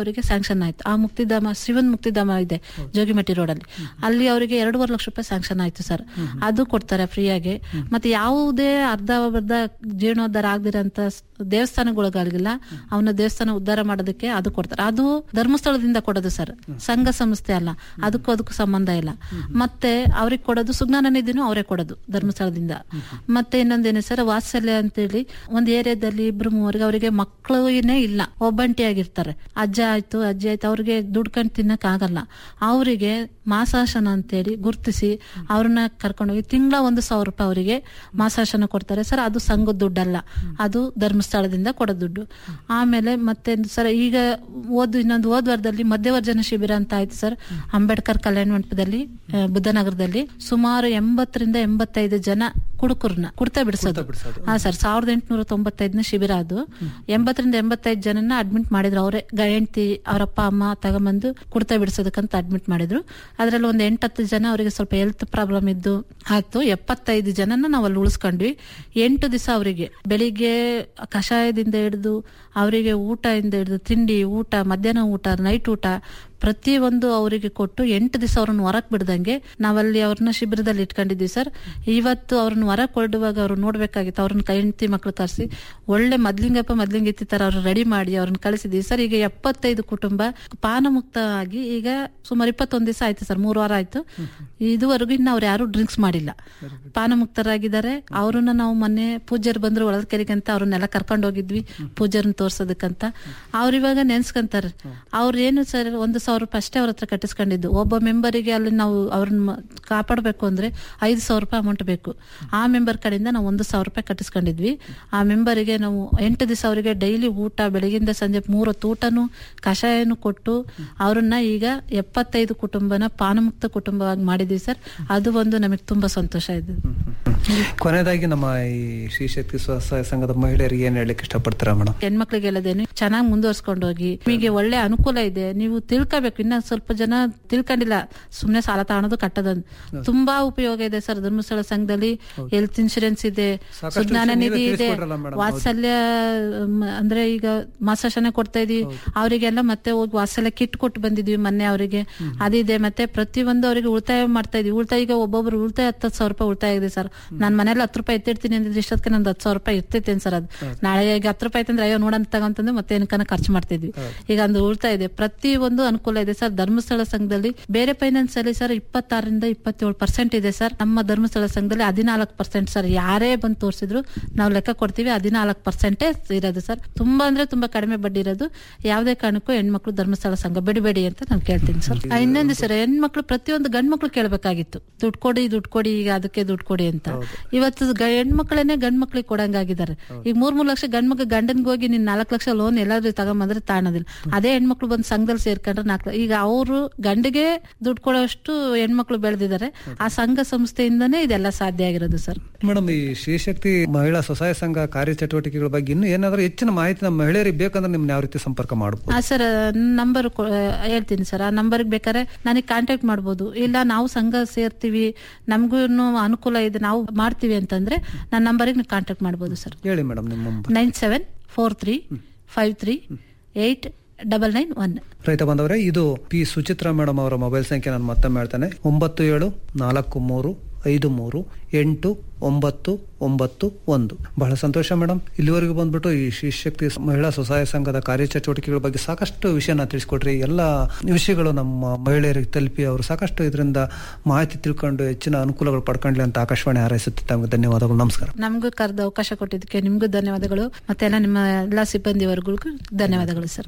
Speaker 2: ಅವರಿಗೆ ಸ್ಯಾಂಕ್ಷನ್ ಆಯ್ತು ಆ ಮುಕ್ತಿಧಾಮ ಶಿವನ್ ಮುಕ್ತಿಧಾಮ ಇದೆ ಜೋಗಿಮಟ್ಟಿ ರೋಡ್ ಅಲ್ಲಿ ಅಲ್ಲಿ ಅವರಿಗೆ ಎರಡೂವರೆ ಲಕ್ಷ ರೂಪಾಯಿ ಸ್ಯಾಂಕ್ಷನ್ ಆಯ್ತು ಸರ್ ಅದು ಕೊಡ್ತಾರೆ ಫ್ರೀಯಾಗಿ ಮತ್ತೆ ಯಾವುದೇ ಅರ್ಧ ಅರ್ಧ ಜೀರ್ಣೋದ್ಧಾರ ಆಗದಿರಂತ ದೇವಸ್ಥಾನಗಳಿಗಾಗಿಲ್ಲ ಅವನ ದೇವಸ್ಥಾನ ಉದ್ಧಾರ ಮಾಡೋದಕ್ಕೆ ಅದು ಕೊಡ್ತಾರೆ ಅದು ಧರ್ಮಸ್ಥಳದಿಂದ ಕೊಡೋದು ಸರ್ ಸಂಘ ಸಂಸ್ಥೆ ಅಲ್ಲ ಅದಕ್ಕೂ ಅದಕ್ಕೂ ಸಂಬಂಧ ಇಲ್ಲ ಮತ್ತೆ ಅವ್ರಿಗೆ ಕೊಡೋದು ಸುಜ್ಞಾನ ನಿಧಿನೂ ಅವರೇ ಕೊಡೋದು ಧರ್ಮಸ್ಥಳದಿಂದ ಮತ್ತೆ ಇನ್ನೊಂದೇನು ಸರ್ ವಾತ್ಸಲ್ಯ ಅಂತೇಳಿ ಒಂದ್ ಏರಿಯಾದಲ್ಲಿ ಇಬ್ರು ಮೂವರಿಗೆ ಅವರಿಗೆ ಮಕ್ಕಳೇನೆ ಇಲ್ಲ ಒಬ್ಬಂಟಿಯಾಗಿರ್ತಾರೆ ಅಜ್ಜ ಆಯ್ತು ಅಜ್ಜಿ ಆಯ್ತು ಅವ್ರಿಗೆ ದುಡ್ಕೊಂಡು ತಿನ್ನಕ್ ಆಗಲ್ಲ ಅವರಿಗೆ ಮಾಸಾಶನ ಅಂತೇಳಿ ಗುರ್ತಿಸಿ ಅವ್ರನ್ನ ಕರ್ಕೊಂಡೋಗಿ ತಿಂಗಳ ಒಂದು ಸಾವಿರ ರೂಪಾಯಿ ಅವರಿಗೆ ಮಾಸಾಶನ ಕೊಡ್ತಾರೆ ಸರ್ ಅದು ಸಂಘದ ದುಡ್ಡಲ್ಲ ಅದು ಧರ್ಮಸ್ಥಳದಿಂದ ಕೊಡೋ ದುಡ್ಡು ಆಮೇಲೆ ಮತ್ತೆ ಸರ್ ಈಗ ಓದು ಇನ್ನೊಂದು ಹೋದ ವಾರದಲ್ಲಿ ಮಧ್ಯವರ್ಜನ ಶಿಬಿರ ಅಂತ ಆಯ್ತು ಸರ್ ಅಂಬೇಡ್ಕರ್ ಕಲ್ಯಾಣ ಮಂಟಪದಲ್ಲಿ ಆ, ಬುದ್ಧನಗರದಲ್ಲಿ ಸುಮಾರು ಎಂಬತ್ತರಿಂದ ಎಂಬತ್ತೈದು ಜನ ಕುಡುಕರನ್ನ ಕುಡ್ತಾ ಬಿಡಿಸೋದು
Speaker 1: ಬಿಡ್ಸೋದು.
Speaker 2: ಹಾ ಸರ್ ಸಾವಿರದ ಎಂಟುನೂರ ತೊಂಬತ್ತೈದನೇ ಶಿಬಿರ ಅದು ಎಂಬತ್ತರಿಂದ ಎಂಬತ್ತೈದು ಜನನ ಅಡ್ಮಿಟ್ ಮಾಡಿದ್ರು ಅವರೇ ಹೆಂಡತಿ ಅವರಪ್ಪ ಅಮ್ಮ ತಗೊಂಬಂದು ಕುಡ್ತಾ ಬಿಡಿಸೋದಕ್ಕಂತ ಅಡ್ಮಿಟ್ ಮಾಡಿದ್ರು ಅದ್ರಲ್ಲಿ ಒಂದು ಎಂಟತ್ತು ಜನ ಅವರಿಗೆ ಸ್ವಲ್ಪ ಹೆಲ್ತ್ ಪ್ರಾಬ್ಲಮ್ ಇದ್ದು ಆಯ್ತು ಎಪ್ಪತ್ತೈದು ಜನನ ನಾವು ಅಲ್ಲಿ ಉಳಿಸ್ಕೊಂಡ್ವಿ ಎಂಟು ದಿವಸ ಅವರಿಗೆ ಬೆಳಿಗ್ಗೆ ಕಷಾಯದಿಂದ ಹಿಡಿದು ಅವರಿಗೆ ಊಟದಿಂದ ಹಿಡಿದು ತಿಂಡಿ ಊಟ ಮಧ್ಯಾಹ್ನ ಊಟ ನೈಟ್ ಊಟ ಪ್ರತಿಯೊಂದು ಅವರಿಗೆ ಕೊಟ್ಟು ಎಂಟು ದಿವಸ ಅವ್ರನ್ನ ಹೊರಕ್ ಬಿಡ್ದಂಗೆ ನಾವಲ್ಲಿ ಅವ್ರನ್ನ ಶಿಬಿರದಲ್ಲಿ ಇಟ್ಕೊಂಡಿದ್ವಿ ಸರ್ ಇವತ್ತು ಅವ್ರನ್ನ ಹೊರಗೆ ಕೊಡುವಾಗ ಅವ್ರು ನೋಡ್ಬೇಕಾಗಿತ್ತು ಅವ್ರನ್ನ ಕೈ ಹೆಂಡತಿ ಮಕ್ಳು ಕರೆಸಿ ಒಳ್ಳೆ ಮದ್ಲಿಂಗಪ್ಪ ಮದ್ಲಿಂಗಿತ್ತಿ ತರ ಅವ್ರು ರೆಡಿ ಮಾಡಿ ಅವ್ರನ್ನ ಕಳಿಸಿದ್ವಿ ಸರ್ ಈಗ ಎಪ್ಪತ್ತೈದು ಕುಟುಂಬ ಪಾನಮುಕ್ತ ಆಗಿ ಈಗ ಸುಮಾರು ಇಪ್ಪತ್ತೊಂದು ದಿವಸ ಆಯ್ತು ಸರ್ ಮೂರು ವಾರ ಆಯ್ತು ಇದುವರೆಗೂ ಇನ್ನು ಅವ್ರು ಯಾರು ಡ್ರಿಂಕ್ಸ್ ಮಾಡಿಲ್ಲ ಪಾನಮುಕ್ತರಾಗಿದ್ದಾರೆ ಅವ್ರನ್ನ ನಾವು ಮೊನ್ನೆ ಪೂಜ್ಯರು ಬಂದ್ರು ಒಳಕೆರೆಗೆ ಅಂತ ಅವ್ರನ್ನೆಲ್ಲ ಕರ್ಕೊಂಡು ಹೋಗಿದ್ವಿ ಪೂಜ್ಯರನ್ನ ತೋರ್ಸೋದಕ್ಕಂತ ಅವ್ರ ಇವಾಗ ನೆನ್ಸ್ಕೊಂತಾರೆ ಅವ್ರ ಏನು ಸರ್ ಒಂದು ಸಾವಿರ ರೂಪಾಯಿ ಅಷ್ಟೇ ಅವ್ರ ಹತ್ರ ಕಟ್ಟಿಸ್ಕೊಂಡಿದ್ದು ಒಬ್ಬ ಮೆಂಬರಿಗೆ ಅಲ್ಲಿ ನಾವು ಅವ್ರನ್ನ ಕಾಪಾಡಬೇಕು ಅಂದ್ರೆ ಐದು ಸಾವಿರ ರೂಪಾಯಿ ಅಮೌಂಟ್ ಬೇಕು ಆ ಮೆಂಬರ್ ಕಡೆಯಿಂದ ನಾವು ಒಂದು ಸಾವಿರ ರೂಪಾಯಿ ಕಟ್ಟಿಸ್ಕೊಂಡಿದ್ವಿ ಆ ಮೆಂಬರಿಗೆ ನಾವು ಎಂಟು ದಿವಸ ಅವರಿಗೆ ಡೈಲಿ ಊಟ ಬೆಳಗಿಂದ ಸಂಜೆ ಮೂರೊತ್ತು ಊಟನು ಕಷಾಯನು ಕೊಟ್ಟು ಅವ್ರನ್ನ ಈಗ ಎಪ್ಪತ್ತೈದು ಕುಟುಂಬನ ಪಾನಮುಕ್ತ ಕುಟುಂಬವಾಗಿ ಮಾಡಿದ್ವಿ ಸರ್ ಅದು ಒಂದು ನಮಗೆ ತುಂಬಾ ಸಂತೋಷ ಇದೆ
Speaker 1: ಕೊನೆಯದಾಗಿ ನಮ್ಮ ಈ ಶ್ರೀ ಶಕ್ತಿ ಸ್ವಸಹಾಯ ಸಂಘದ ಮಹಿಳೆಯರಿಗೆ ಏನ್ ಹೇಳಲಿಕ್ಕೆ ಇಷ್ಟಪಡ್ತೀರಾ ಮೇಡಮ್
Speaker 2: ಹೆಣ್ಮಕ್ಳಿಗೆಲ್ಲದೇನು ಚೆನ್ನಾಗಿ ಮುಂದುವರ್ಸ್ಕೊಂಡು ಹೋಗಿ ನಿಮಗೆ ಒಳ್ಳೆ ಅನುಕೂಲ ಇದೆ ನೀವು ತಿಳ್ಕೋಬೇಕು ಇನ್ನ ಸ್ವಲ್ಪ ಜನ ತಿಳ್ಕೊಂಡಿಲ್ಲ ಸುಮ್ನೆ ಸಾಲ ತಗೊಳೋದು ಕಟ್ಟೋದೊಂದು ತುಂಬಾ ಉಪಯೋಗ ಇದೆ ಸರ್ ಧರ್ಮಸ್ಥಳ ಸಂಘದಲ್ಲಿ ಹೆಲ್ತ್ ಇನ್ಶೂರೆನ್ಸ್ ಇದೆ
Speaker 1: ಸಾಕಷ್ಟು
Speaker 2: ಸುಜ್ಞಾನ
Speaker 1: ವಿಷಯ ನೀವೇ
Speaker 2: ನಿಧಿ ಇದೆ
Speaker 1: ತಿಳಿಸ್ಕೊಟ್ರಲ್ಲ madam,
Speaker 2: ವಾತ್ಸಲ್ಯ ಮ್, ಅಂದ್ರೆ ಈಗ ಮಾಸಾಶನ ಕೊಡ್ತಾ ಇದೀವಿ ಅವರಿಗೆಲ್ಲ ಮತ್ತೆ ಹೋಗಿ ವಾತ್ಸಲ್ಯ ಕಿಟ್ ಕೊಟ್ಟು ಬಂದಿದ್ವಿ ಮೊನ್ನೆ ಅವರಿಗೆ ಅದಿದೆ ಮತ್ತೆ ಪ್ರತಿಯೊಂದು ಅವರಿಗೆ ಉಳಿತಾಯ ಮಾಡ್ತಾ ಇದೀವಿ ಉಳಿತಾಯ ಈಗ ಒಬ್ಬೊಬ್ರು ಉಳಿತಾಯ ಹತ್ತು ಸಾವಿರ ರೂಪಾಯಿ ಉಳಿತಾಯ ಇದೆ ಸರ್ ನಾನ್ ಮನೇಲಿ ಹತ್ತು ರೂಪಾಯಿ ಎತ್ತಿಡ್ತೀನಿ ಅಂದ್ರೆ ಇಷ್ಟೊತ್ತಿಗೆ ನಂದು ಹತ್ತು ಸಾವಿರ ರೂಪಾಯಿ ಇರ್ತೈತೇನ್ ಸರ್ ಅದು ನಾಳೆ ಈಗ ಹತ್ತು ರೂಪಾಯಿ ತಂದ್ರೆ ಅಯ್ಯೋ ನೋಡಂತ ತಗೊಂತಂದ್ರೆ ಮತ್ತೆ ಏನಕ್ಕನ ಖರ್ಚು ಮಾಡ್ತಿದ್ವಿ ಈಗ ಒಂದು ಉಳಿತಾಯ ಇದೆ ಪ್ರತಿ ಒಂದು ಅನುಕೂಲ ಇದೆ ಸರ್ ಧರ್ಮಸ್ಥಳ ಸಂಘದಲ್ಲಿ ಬೇರೆ ಫೈನಾನ್ಸ್ ಅಲ್ಲಿ ಸರ್ ಇಪ್ಪತ್ತಾರರಿಂದ ಇಪ್ಪತ್ತೇಳು ಪರ್ಸೆಂಟ್ ಇದೆ ಸರ್ ನಮ್ಮ ಧರ್ಮಸ್ಥಳ ಸಂಘದಲ್ಲಿ ಹದಿನಾಲ್ಕು ಪರ್ಸೆಂಟ್ ಸರ್ ಯಾರೇ ಬಂದು ತೋರಿಸಿದ್ರು ನಾವು ಲೆಕ್ಕ ಕೊಡ್ತೀವಿ ಹದಿನಾಲ್ಕು ಪರ್ಸೆಂಟೇ ಇರೋದು ಸರ್ ತುಂಬಾ ಅಂದ್ರೆ ತುಂಬಾ ಕಡಿಮೆ ಬಡ್ಡಿ ಇರೋದು ಯಾವುದೇ ಕಾರಣಕ್ಕೂ ಹೆಣ್ಮಕ್ಳು ಧರ್ಮಸ್ಥಳ ಸಂಘ ಬಿಡಬೇಡಿ ಅಂತ ನಾನು ಕೇಳ್ತೀನಿ ಸರ್ ಆ, ಇನ್ನೊಂದು ಸರ್ ಹೆಣ್ಮಕ್ಳು ಪ್ರತಿಯೊಂದು ಗಂಡ್ ಮಕ್ಳು ಕೇಳಬೇಕಾಗಿತ್ತು ದುಡ್ಡು ಕೊಡಿ ದುಡ್ಡು ಕೊಡಿ ಈಗ ಅದಕ್ಕೆ ದುಡ್ಡು ಕೊಡಿ ಅಂತ ಇವತ್ತು ಗ- ಹೆಣ್ಮಕ್ಳನ್ನೇ ಗಂಡ್ ಮಕ್ಳಿಗೆ ಕೊಡಂಗಾಗಿದ್ದಾರೆ ಈಗ ಮೂರ್ ಮೂರ್ ಲಕ್ಷ ಗಂಡ್ ಮಕ್ಳು ಗಂಡನ್ಗೆ ಹೋಗಿ ನೀನ್ ನಾಲ್ಕು ಲಕ್ಷ ಲೋನ್ ಎಲ್ಲಾದ್ರೂ ತಗೊಂಬಂದ್ರೆ ತಾಣದಿಲ್ಲ ಅದೇ ಹೆಣ್ಮಕ್ಳು ಬಂದು ಸಂಘದಲ್ಲಿ ಸೇರ್ಕೊಂಡ್ರೆ ನಾಲ್ಕು ಈಗ ಅವರು ಗಂಡಿಗೆ ದುಡ್ಡು ಕೊಡೋಷ್ಟು ಹೆಣ್ಮಕ್ಳು ಬೆಳೆದಿದ್ದಾರೆ ಆ ಸಂಘ ಸಂಸ್ಥೆಯಿಂದನೇ ಇದೆಲ್ಲ ಸಾಧ್ಯ ಆಗಿರೋದು ಸರ್
Speaker 1: ಮೇಡಮ್ ಈ ಶ್ರೀಶಕ್ತಿ ಮಹಿಳಾ ಸ್ವಸಹಾಯ ಸಂಘ ಕಾರ್ಯಚಟುವಟಿಕೆಗಳ ಬಗ್ಗೆ ಇನ್ನೂ ಏನಾದರೂ ಹೆಚ್ಚಿನ ಮಾಹಿತಿ ನಮ್ಮ ಮಹಿಳೆಯರಿಗೆ ಬೇಕಂದ್ರೆ ನಿಮ್ನ ಯಾವ ರೀತಿ ಸಂಪರ್ಕ ಮಾಡಬಹುದು
Speaker 2: ಆ ಸರ್ ನಂಬರ್ ಹೇಳ್ತೀನಿ ಸರ್ ಆ ನಂಬರ್ಗೆ ಬೇಕಾದ್ರೆ ನನಗೆ ಕಾಂಟ್ಯಾಕ್ಟ್ ಮಾಡ್ಬೋದು ಇಲ್ಲ ನಾವು ಸಂಘ ಸೇರ್ತೀವಿ ನಮಗೂ ಅನುಕೂಲ ಇದೆ ನಾವು ಮಾಡ್ತೀವಿ ಅಂತಂದ್ರೆ ನನ್ನ ನಂಬರಿಗೆ ನೀವು ಕಾಂಟ್ಯಾಕ್ಟ್ ಮಾಡ್ಬೋದು ಸರ್
Speaker 1: ಹೇಳಿ ಮೇಡಮ್ ನಿಮ್ಮ number
Speaker 2: nine seven four three five three eight double nine one
Speaker 1: ರೈತ ಬಂದವರೇ ಇದು ಪಿ ಸುಚಿತ್ರಾ ಮೇಡಮ್ ಅವರ ಮೊಬೈಲ್ ಸಂಖ್ಯೆ ನಾನು ಮತ್ತೊಮ್ಮೆ ಹೇಳ್ತೇನೆ ಒಂಬತ್ತು ಏಳು ನಾಲ್ಕು ಮೂರು ಐದು ಮೂರು ಎಂಟು ಒಂಬತ್ತು ಒಂಬತ್ತು ಒಂದು ಬಹಳ ಸಂತೋಷ ಮೇಡಮ್ ಇಲ್ಲಿವರೆಗೂ ಬಂದ್ಬಿಟ್ಟು ಈ ಶ್ರೀಶಕ್ತಿ ಮಹಿಳಾ ಸ್ವಸಹಾಯ ಸಂಘದ ಕಾರ್ಯಚಟುವಟಿಕೆಗಳ ಬಗ್ಗೆ ಸಾಕಷ್ಟು ವಿಷಯನ ತಿಳಿಸ್ಕೊಟ್ರಿ ಎಲ್ಲ ವಿಷಯಗಳು ನಮ್ಮ ಮಹಿಳೆಯರಿಗೆ ತಲುಪಿ ಅವರು ಸಾಕಷ್ಟು ಇದರಿಂದ ಮಾಹಿತಿ ತಿಳ್ಕೊಂಡು ಹೆಚ್ಚಿನ ಅನುಕೂಲಗಳು ಪಡ್ಕೊಂಡ್ಲಿ ಅಂತ ಆಕಾಶವಾಣಿ ಹಾರೈಸುತ್ತೆ ತಮಗೆ ಧನ್ಯವಾದಗಳು ನಮಸ್ಕಾರ
Speaker 2: ನಮಗೂ ಕರೆದು ಅವಕಾಶ ಕೊಟ್ಟಿದ್ದಕ್ಕೆ ನಿಮಗೂ ಧನ್ಯವಾದಗಳು ಮತ್ತೆ ಎಲ್ಲ ನಿಮ್ಮ ಎಲ್ಲ ಸಿಬ್ಬಂದಿ ವರ್ಗಗಳಿಗೂ ಧನ್ಯವಾದಗಳು ಸರ್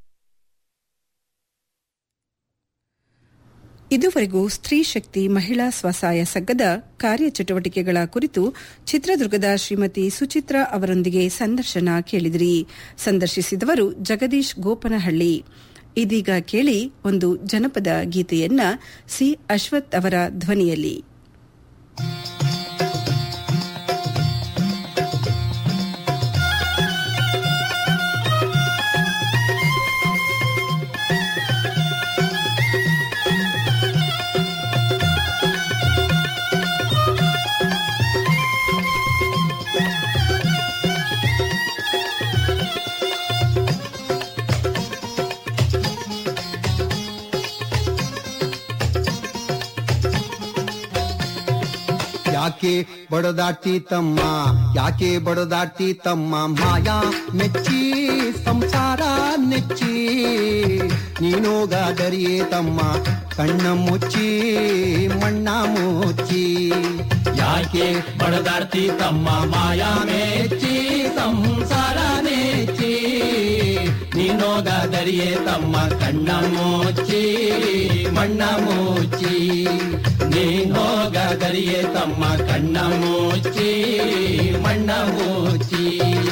Speaker 3: ಇದುವರೆಗೂ ಸ್ತ್ರೀ ಶಕ್ತಿ ಮಹಿಳಾ ಸ್ವಸಹಾಯ ಸಂಘದ ಕಾರ್ಯಚಟುವಟಿಕೆಗಳ ಕುರಿತು ಚಿತ್ರದುರ್ಗದ ಶ್ರೀಮತಿ ಸುಚಿತ್ರಾ ಅವರೊಂದಿಗೆ ಸಂದರ್ಶನ ಕೇಳಿದಿರಿ ಸಂದರ್ಶಿಸಿದವರು ಜಗದೀಶ್ ಗೋಪನಹಳ್ಳಿ ಇದೀಗ ಕೇಳಿ ಒಂದು ಜನಪದ ಗೀತೆಯನ್ನ ಸಿ ಅಶ್ವಥ್ ಅವರ ಧ್ವನಿಯಲ್ಲಿ
Speaker 4: ಿ ಯಾಕೆ ಬಡದಾಟಿ ತಮ್ಮ ಯಾಕೆ ಬಡದಾಟಿ ತಮ್ಮ ಮಾಯಾ ಮೆಚ್ಚಿ ಸಂಸಾರ ನೆಚ್ಚಿ ನೀನೋಗಾದರಿಯೇ ತಮ್ಮ ಕಣ್ಣ ಮುಚ್ಚಿ ಮಣ್ಣ ಮುಚ್ಚಿ
Speaker 5: ಯಾಕೆ ಬಡದಾಡ್ತಿ ತಮ್ಮ ಮಾಯಾ ಮೇಚ್ಚಿ ಸಂಸಾರ ನೆಚ್ಚಿ ನೀನೋಗಾದರಿಯೇ ತಮ್ಮ ಕಣ್ಣ ಮುಚ್ಚಿ ಮಣ್ಣ ಮುಚ್ಚಿ ನೀನೋಗಾದರಿಯೇ ತಮ್ಮ ಕಣ್ಣ ಮುಚ್ಚಿ ಮಣ್ಣ ಮುಚ್ಚಿ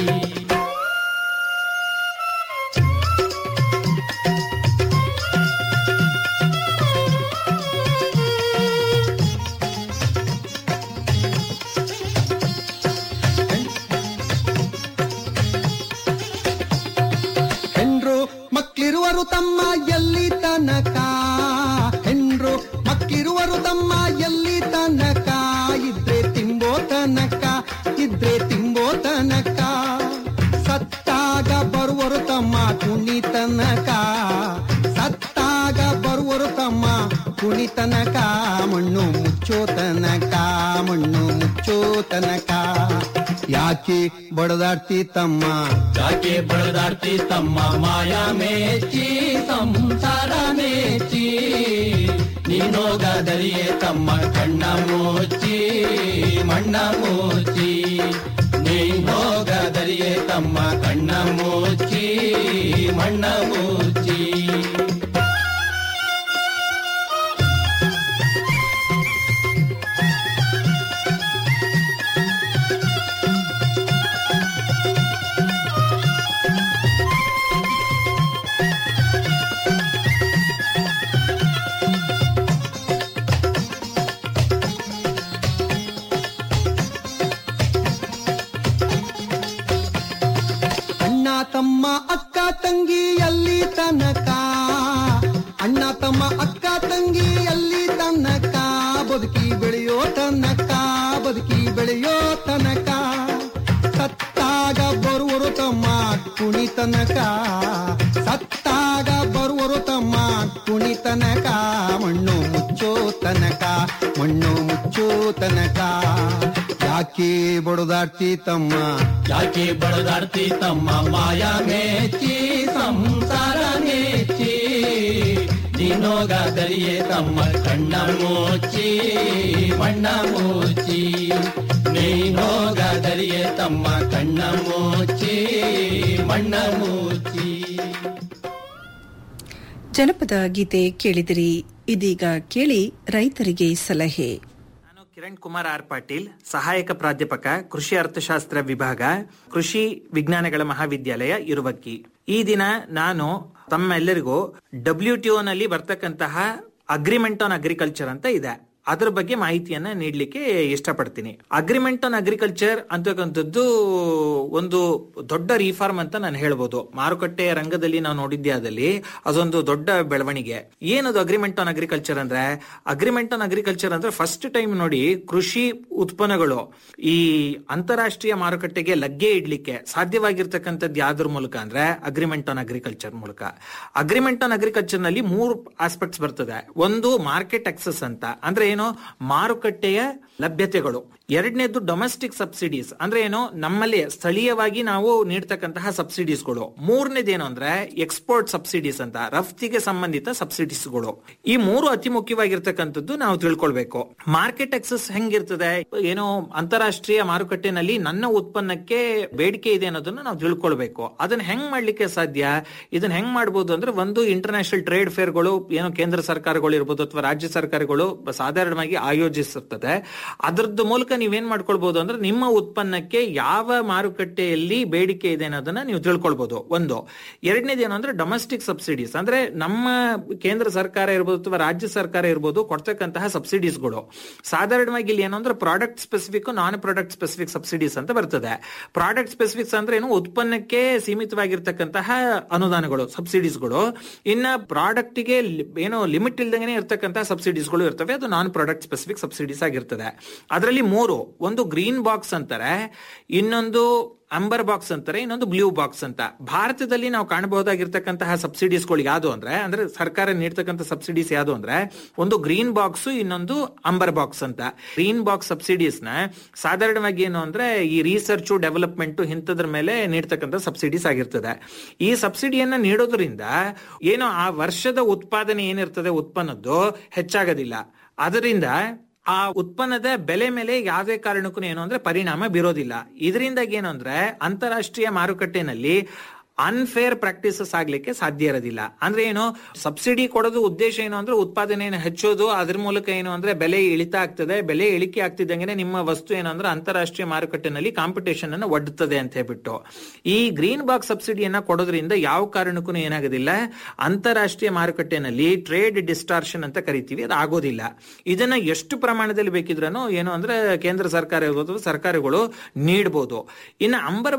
Speaker 4: ಹೆಣ್ರು ಮಕ್ಳಿರುವರು ತಮ್ಮ ಎಲ್ಲಿ ತನಕ ಹೆಣ್ರು ಮಕ್ಳಿರುವರು ತಮ್ಮ ಎಲ್ಲಿ ತನಕ ಇದ್ರೆ ತಿಂಬೋ ತನಕ ಇದ್ರೆ ತಿಂಬೋ ತನಕ ಸತ್ತಾಗ ಬರುವರು ತಮ್ಮ ಕುಣಿ ತನಕ ಸತ್ತಾಗ ಬರುವರು ತಮ್ಮ ಕುಣಿ ತನಕ ಮಣ್ಣು ಮುಚ್ಚೋ ತನಕ ಮಣ್ಣು ಮುಚ್ಚೋ ತನಕ ಯಾಕೆ ಬಡದಾಡ್ತಿ ತಮ್ಮ
Speaker 5: ಯಾಕೆ ಬಡದಾಡ್ತಿ ತಮ್ಮ ಮಾಯಾ ಮೇಚಿ ಸಂಸಾರ ಮೇಚಿ ನೀನೋಗಾದರಿಯೇ ತಮ್ಮ ಕಣ್ಣ ಮುಚ್ಚಿ ಮಣ್ಣ ಮುಚ್ಚಿ ನೀನೋಗಾದರಿಯೇ ತಮ್ಮ ಕಣ್ಣ ಮುಚ್ಚಿ ಮಣ್ಣ ಮುಚ್ಚಿ
Speaker 4: ಅಣ್ಣ ತಮ್ಮ ಅಕ್ಕ ತಂಗಿ ಎಲ್ಲಿ ತನಕ ಅಣ್ಣ ತಮ್ಮ ಅಕ್ಕ ತಂಗಿ ಎಲ್ಲಿ ತನಕ ಬದುಕಿ ಬೆಳೆಯೋ ತನಕ ಬದುಕಿ ಬೆಳೆಯೋ ತನಕ ಸತ್ತಾಗ ಬರುವರು ತಮ್ಮ ಕುಣಿ ತನಕ ಸತ್ತಾಗ ಬರುವರು ತಮ್ಮ ಕುಣಿ ತನಕ ಮಣ್ಣು ಮುಚ್ಚೋ ತನಕ ಮಣ್ಣು ಮುಚ್ಚೋ ತನಕ ಯಾಕೆ ಬಡದಾಡ್ತಿ ತಮ್ಮ
Speaker 5: ಯಾಕೆ ಬಡದಾಡ್ತಿ ತಮ್ಮ ಮಾಯಾ ಮೇಚಿ ಸಂಸಾರ ಮೇಚಿ ನೀನೋಗಾದರಿಯೇ ತಮ್ಮ ಕಣ್ಣ ಮುಚ್ಚಿ ಮಣ್ಣ ಮುಚ್ಚಿ ನೀನೋಗಾದರಿಯೇ ತಮ್ಮ ಕಣ್ಣ ಮುಚ್ಚಿ ಮಣ್ಣ ಮುಚ್ಚಿ
Speaker 3: ಜನಪದ ಗೀತೆ ಕೇಳಿದಿರಿ ಇದೀಗ ಕೇಳಿ ರೈತರಿಗೆ ಸಲಹೆ
Speaker 6: ನಾನು ಕಿರಣ್ ಕುಮಾರ್ ಆರ್ ಪಾಟೀಲ್ ಸಹಾಯಕ ಪ್ರಾಧ್ಯಾಪಕ ಕೃಷಿ ಅರ್ಥಶಾಸ್ತ್ರ ವಿಭಾಗ ಕೃಷಿ ವಿಜ್ಞಾನಗಳ ಮಹಾವಿದ್ಯಾಲಯ ಇರುವಕ್ಕಿ ಈ ದಿನ ನಾನು ತಮ್ಮೆಲ್ಲರಿಗೂ ಡಬ್ಲ್ಯೂ ಟಿ ನಲ್ಲಿ ಬರ್ತಕ್ಕಂತಹ ಅಗ್ರಿಮೆಂಟ್ ಆನ್ ಅಗ್ರಿಕಲ್ಚರ್ ಅಂತ ಇದೆ ಅದ್ರ ಬಗ್ಗೆ ಮಾಹಿತಿಯನ್ನ ನೀಡಲಿಕ್ಕೆ ಇಷ್ಟಪಡ್ತೀನಿ ಅಗ್ರಿಮೆಂಟ್ ಆನ್ ಅಗ್ರಿಕಲ್ಚರ್ ಅಂತಕ್ಕಂಥದ್ದು ಒಂದು ದೊಡ್ಡ ರಿಫಾರ್ಮ್ ಅಂತ ನಾನು ಹೇಳ್ಬೋದು ಮಾರುಕಟ್ಟೆ ರಂಗದಲ್ಲಿ ನಾವು ನೋಡಿದ್ದೆ ಅದಲ್ಲಿ ಅದೊಂದು ದೊಡ್ಡ ಬೆಳವಣಿಗೆ ಏನದು ಅಗ್ರಿಮೆಂಟ್ ಆನ್ ಅಗ್ರಿಕಲ್ಚರ್ ಅಂದ್ರೆ ಅಗ್ರಿಮೆಂಟ್ ಆನ್ ಅಗ್ರಿಕಲ್ಚರ್ ಅಂದ್ರೆ ಫಸ್ಟ್ ಟೈಮ್ ನೋಡಿ ಕೃಷಿ ಉತ್ಪನ್ನಗಳು ಈ ಅಂತಾರಾಷ್ಟ್ರೀಯ ಮಾರುಕಟ್ಟೆಗೆ ಲಗ್ಗೆ ಇಡ್ಲಿಕ್ಕೆ ಸಾಧ್ಯವಾಗಿರ್ತಕ್ಕಂಥದ್ದು ಯಾವ್ದ್ರ ಮೂಲಕ ಅಂದ್ರೆ ಅಗ್ರಿಮೆಂಟ್ ಆನ್ ಅಗ್ರಿಕಲ್ಚರ್ ಮೂಲಕ ಅಗ್ರಿಮೆಂಟ್ ಆನ್ ಅಗ್ರಿಕಲ್ಚರ್ ನಲ್ಲಿ ಮೂರು ಆಸ್ಪೆಕ್ಟ್ಸ್ ಬರ್ತದೆ ಒಂದು ಮಾರ್ಕೆಟ್ ಆಕ್ಸೆಸ್ ಅಂತ ಅಂದ್ರೆ ಏನು ಮಾರುಕಟ್ಟೆಯ ಲಭ್ಯತೆಗಳು ಎರಡನೇದು ಡೊಮೆಸ್ಟಿಕ್ ಸಬ್ಸಿಡೀಸ್ ಅಂದ್ರೆ ಏನು ನಮ್ಮಲ್ಲಿ ಸ್ಥಳೀಯವಾಗಿ ನಾವು ನೀಡ್ತಕ್ಕಂತಹ ಸಬ್ಸಿಡೀಸ್ಗಳು ಮೂರನೇದೇನು ಅಂದ್ರೆ ಎಕ್ಸ್ಪೋರ್ಟ್ ಸಬ್ಸಿಡೀಸ್ ಅಂತ ರಫ್ತಿಗೆ ಸಂಬಂಧಿತ ಸಬ್ಸಿಡೀಸ್ಗಳು ಈ ಮೂರು ಅತಿ ಮುಖ್ಯವಾಗಿರ್ತಕ್ಕಂಥದ್ದು ನಾವು ತಿಳ್ಕೊಳ್ಬೇಕು ಮಾರ್ಕೆಟ್ ಆಕ್ಸೆಸ್ ಹೆಂಗಿರ್ತದೆ ಏನೋ ಅಂತಾರಾಷ್ಟ್ರೀಯ ಮಾರುಕಟ್ಟೆನಲ್ಲಿ ನನ್ನ ಉತ್ಪನ್ನಕ್ಕೆ ಬೇಡಿಕೆ ಇದೆ ಅನ್ನೋದನ್ನ ನಾವು ತಿಳ್ಕೊಳ್ಬೇಕು ಅದನ್ನ ಹೆಂಗ್ ಮಾಡ್ಲಿಕ್ಕೆ ಸಾಧ್ಯ ಇದನ್ನ ಹೆಂಗ್ ಮಾಡ್ಬೋದು ಅಂದ್ರೆ ಒಂದು ಇಂಟರ್ನ್ಯಾಷನಲ್ ಟ್ರೇಡ್ ಫೇರ್ಗಳು ಏನೋ ಕೇಂದ್ರ ಸರ್ಕಾರಗಳು ಇರ್ಬೋದು ಅಥವಾ ರಾಜ್ಯ ಸರ್ಕಾರಗಳು ಸಾಧಾರಣವಾಗಿ ಆಯೋಜಿಸುತ್ತದೆ ಅದರದ್ದು ಮೂಲಕ ನೀವೇನ್ ಮಾಡ್ಕೊಳ್ಬಹುದು ಅಂದ್ರೆ ನಿಮ್ಮ ಉತ್ಪನ್ನಕ್ಕೆ ಯಾವ ಮಾರುಕಟ್ಟೆಯಲ್ಲಿ ಬೇಡಿಕೆ ಇದೆ ಅನ್ನೋದನ್ನ ನೀವು ತಿಳ್ಕೊಳ್ಬಹುದು ಒಂದು ಎರಡನೇದೇನು ಅಂದ್ರೆ ಡೊಮೆಸ್ಟಿಕ್ ಸಬ್ಸಿಡೀಸ್ ಅಂದ್ರೆ ನಮ್ಮ ಕೇಂದ್ರ ಸರ್ಕಾರ ಇರ್ಬೋದು ಅಥವಾ ರಾಜ್ಯ ಸರ್ಕಾರ ಇರ್ಬೋದು ಕೊಡ್ತಕ್ಕಂತಹ ಸಬ್ಸಿಡೀಸ್ಗಳು ಸಾಧಾರಣವಾಗಿ ಇಲ್ಲಿ ಏನು ಅಂದ್ರೆ product specific non product specific subsidies ಅಂತ ಬರ್ತದೆ ಪ್ರಾಡಕ್ಟ್ ಸ್ಪೆಸಿಫಿಕ್ಸ್ ಅಂದ್ರೆ ಏನು ಉತ್ಪನ್ನಕ್ಕೆ ಸೀಮಿತವಾಗಿರ್ತಕ್ಕಂತಹ ಅನುದಾನಗಳು ಸಬ್ಸಿಡೀಸ್ಗಳು ಇನ್ನ ಪ್ರಾಡಕ್ಟ್ ಗೆ ಏನೋ ಲಿಮಿಟ್ ಇಲ್ದಂಗೆ ಇರ್ತಕ್ಕಂತಹ ಸಬ್ಸಿಡೀಸ್ಗಳು ಇರ್ತವೆ ಅದು ನಾನ್ ಪ್ರಾಡಕ್ಟ್ ಸ್ಪೆಸಿಫಿಕ್ ಸಬ್ಸಿಡೀಸ್ ಆಗಿರ್ತದೆ ಅದರಲ್ಲಿ ಮೂರು ಮೂರು ಒಂದು ಗ್ರೀನ್ ಬಾಕ್ಸ್ ಅಂತಾರೆ ಇನ್ನೊಂದು ಅಂಬರ್ ಬಾಕ್ಸ್ ಅಂತಾರೆ ಇನ್ನೊಂದು ಬ್ಲೂ ಬಾಕ್ಸ್ ಅಂತ ಭಾರತದಲ್ಲಿ ನಾವು ಕಾಣಬಹುದಾಗಿರ್ತಕ್ಕಂತಹ ಸಬ್ಸಿಡೀಸ್ಗಳು ಯಾವುದು ಅಂದ್ರೆ ಅಂದ್ರೆ ಸರ್ಕಾರ ನೀಡ್ತಕ್ಕಂಥ ಸಬ್ಸಿಡೀಸ್ ಯಾವುದು ಅಂದ್ರೆ ಒಂದು ಗ್ರೀನ್ ಬಾಕ್ಸ್ ಇನ್ನೊಂದು ಅಂಬರ್ ಬಾಕ್ಸ್ ಅಂತ ಗ್ರೀನ್ ಬಾಕ್ಸ್ ಸಬ್ಸಿಡೀಸ್ ನ ಸಾಧಾರಣವಾಗಿ ಏನು ಅಂದ್ರೆ ಈ ರಿಸರ್ಚ್ ಡೆವಲಪ್ಮೆಂಟ್ ಇಂಥದ್ರ ಮೇಲೆ ನೀಡ್ತಕ್ಕಂಥ ಸಬ್ಸಿಡೀಸ್ ಆಗಿರ್ತದೆ ಈ ಸಬ್ಸಿಡಿಯನ್ನ ನೀಡೋದ್ರಿಂದ ಏನು ಆ ವರ್ಷದ ಉತ್ಪಾದನೆ ಏನಿರ್ತದೆ ಉತ್ಪನ್ನದ್ದು ಹೆಚ್ಚಾಗೋದಿಲ್ಲ ಅದರಿಂದ ಆ ಉತ್ಪನ್ನದ ಬೆಲೆ ಮೇಲೆ ಯಾವುದೇ ಕಾರಣಕ್ಕೂ ಏನು ಅಂದ್ರೆ ಪರಿಣಾಮ ಬೀರೋದಿಲ್ಲ ಇದರಿಂದಾಗಿ ಏನು ಅಂದ್ರೆ ಅಂತಾರಾಷ್ಟ್ರೀಯ ಮಾರುಕಟ್ಟೆನಲ್ಲಿ ಅನ್ಫೇರ್ ಪ್ರಾಕ್ಟೀಸಸ್ ಆಗ್ಲಿಕ್ಕೆ ಸಾಧ್ಯ ಇರೋದಿಲ್ಲ ಅಂದ್ರೆ ಏನು ಸಬ್ಸಿಡಿ ಕೊಡೋದು ಉದ್ದೇಶ ಏನು ಅಂದ್ರೆ ಉತ್ಪಾದನೆಯನ್ನು ಹೆಚ್ಚೋದು ಅದ್ರ ಮೂಲಕ ಏನು ಅಂದ್ರೆ ಬೆಲೆ ಇಳಿತ ಆಗ್ತದೆ ಬೆಲೆ ಇಳಿಕೆ ಆಗ್ತಿದ್ದಂಗೆ ನಿಮ್ಮ ವಸ್ತು ಏನು ಅಂದ್ರೆ ಅಂತಾರಾಷ್ಟ್ರೀಯ ಮಾರುಕಟ್ಟೆನಲ್ಲಿ ಕಾಂಪಿಟೇಷನ್ ಅನ್ನು ಒಡ್ಡುತ್ತದೆ ಅಂತ ಹೇಳ್ಬಿಟ್ಟು ಈ ಗ್ರೀನ್ ಬಾಕ್ಸ್ ಸಬ್ಸಿಡಿಯನ್ನ ಕೊಡೋದ್ರಿಂದ ಯಾವ ಕಾರಣಕ್ಕೂ ಏನಾಗೋದಿಲ್ಲ ಅಂತಾರಾಷ್ಟ್ರೀಯ ಮಾರುಕಟ್ಟೆನಲ್ಲಿ ಟ್ರೇಡ್ ಡಿಸ್ಟಾರ್ಷನ್ ಅಂತ ಕರಿತೀವಿ ಅದು ಆಗೋದಿಲ್ಲ ಇದನ್ನ ಎಷ್ಟು ಪ್ರಮಾಣದಲ್ಲಿ ಬೇಕಿದ್ರೂ ಏನು ಅಂದ್ರೆ ಕೇಂದ್ರ ಸರ್ಕಾರ ಇರ್ಬೋದು ಸರ್ಕಾರಗಳು ನೀಡಬಹುದು ಇನ್ನು ಅಂಬರ್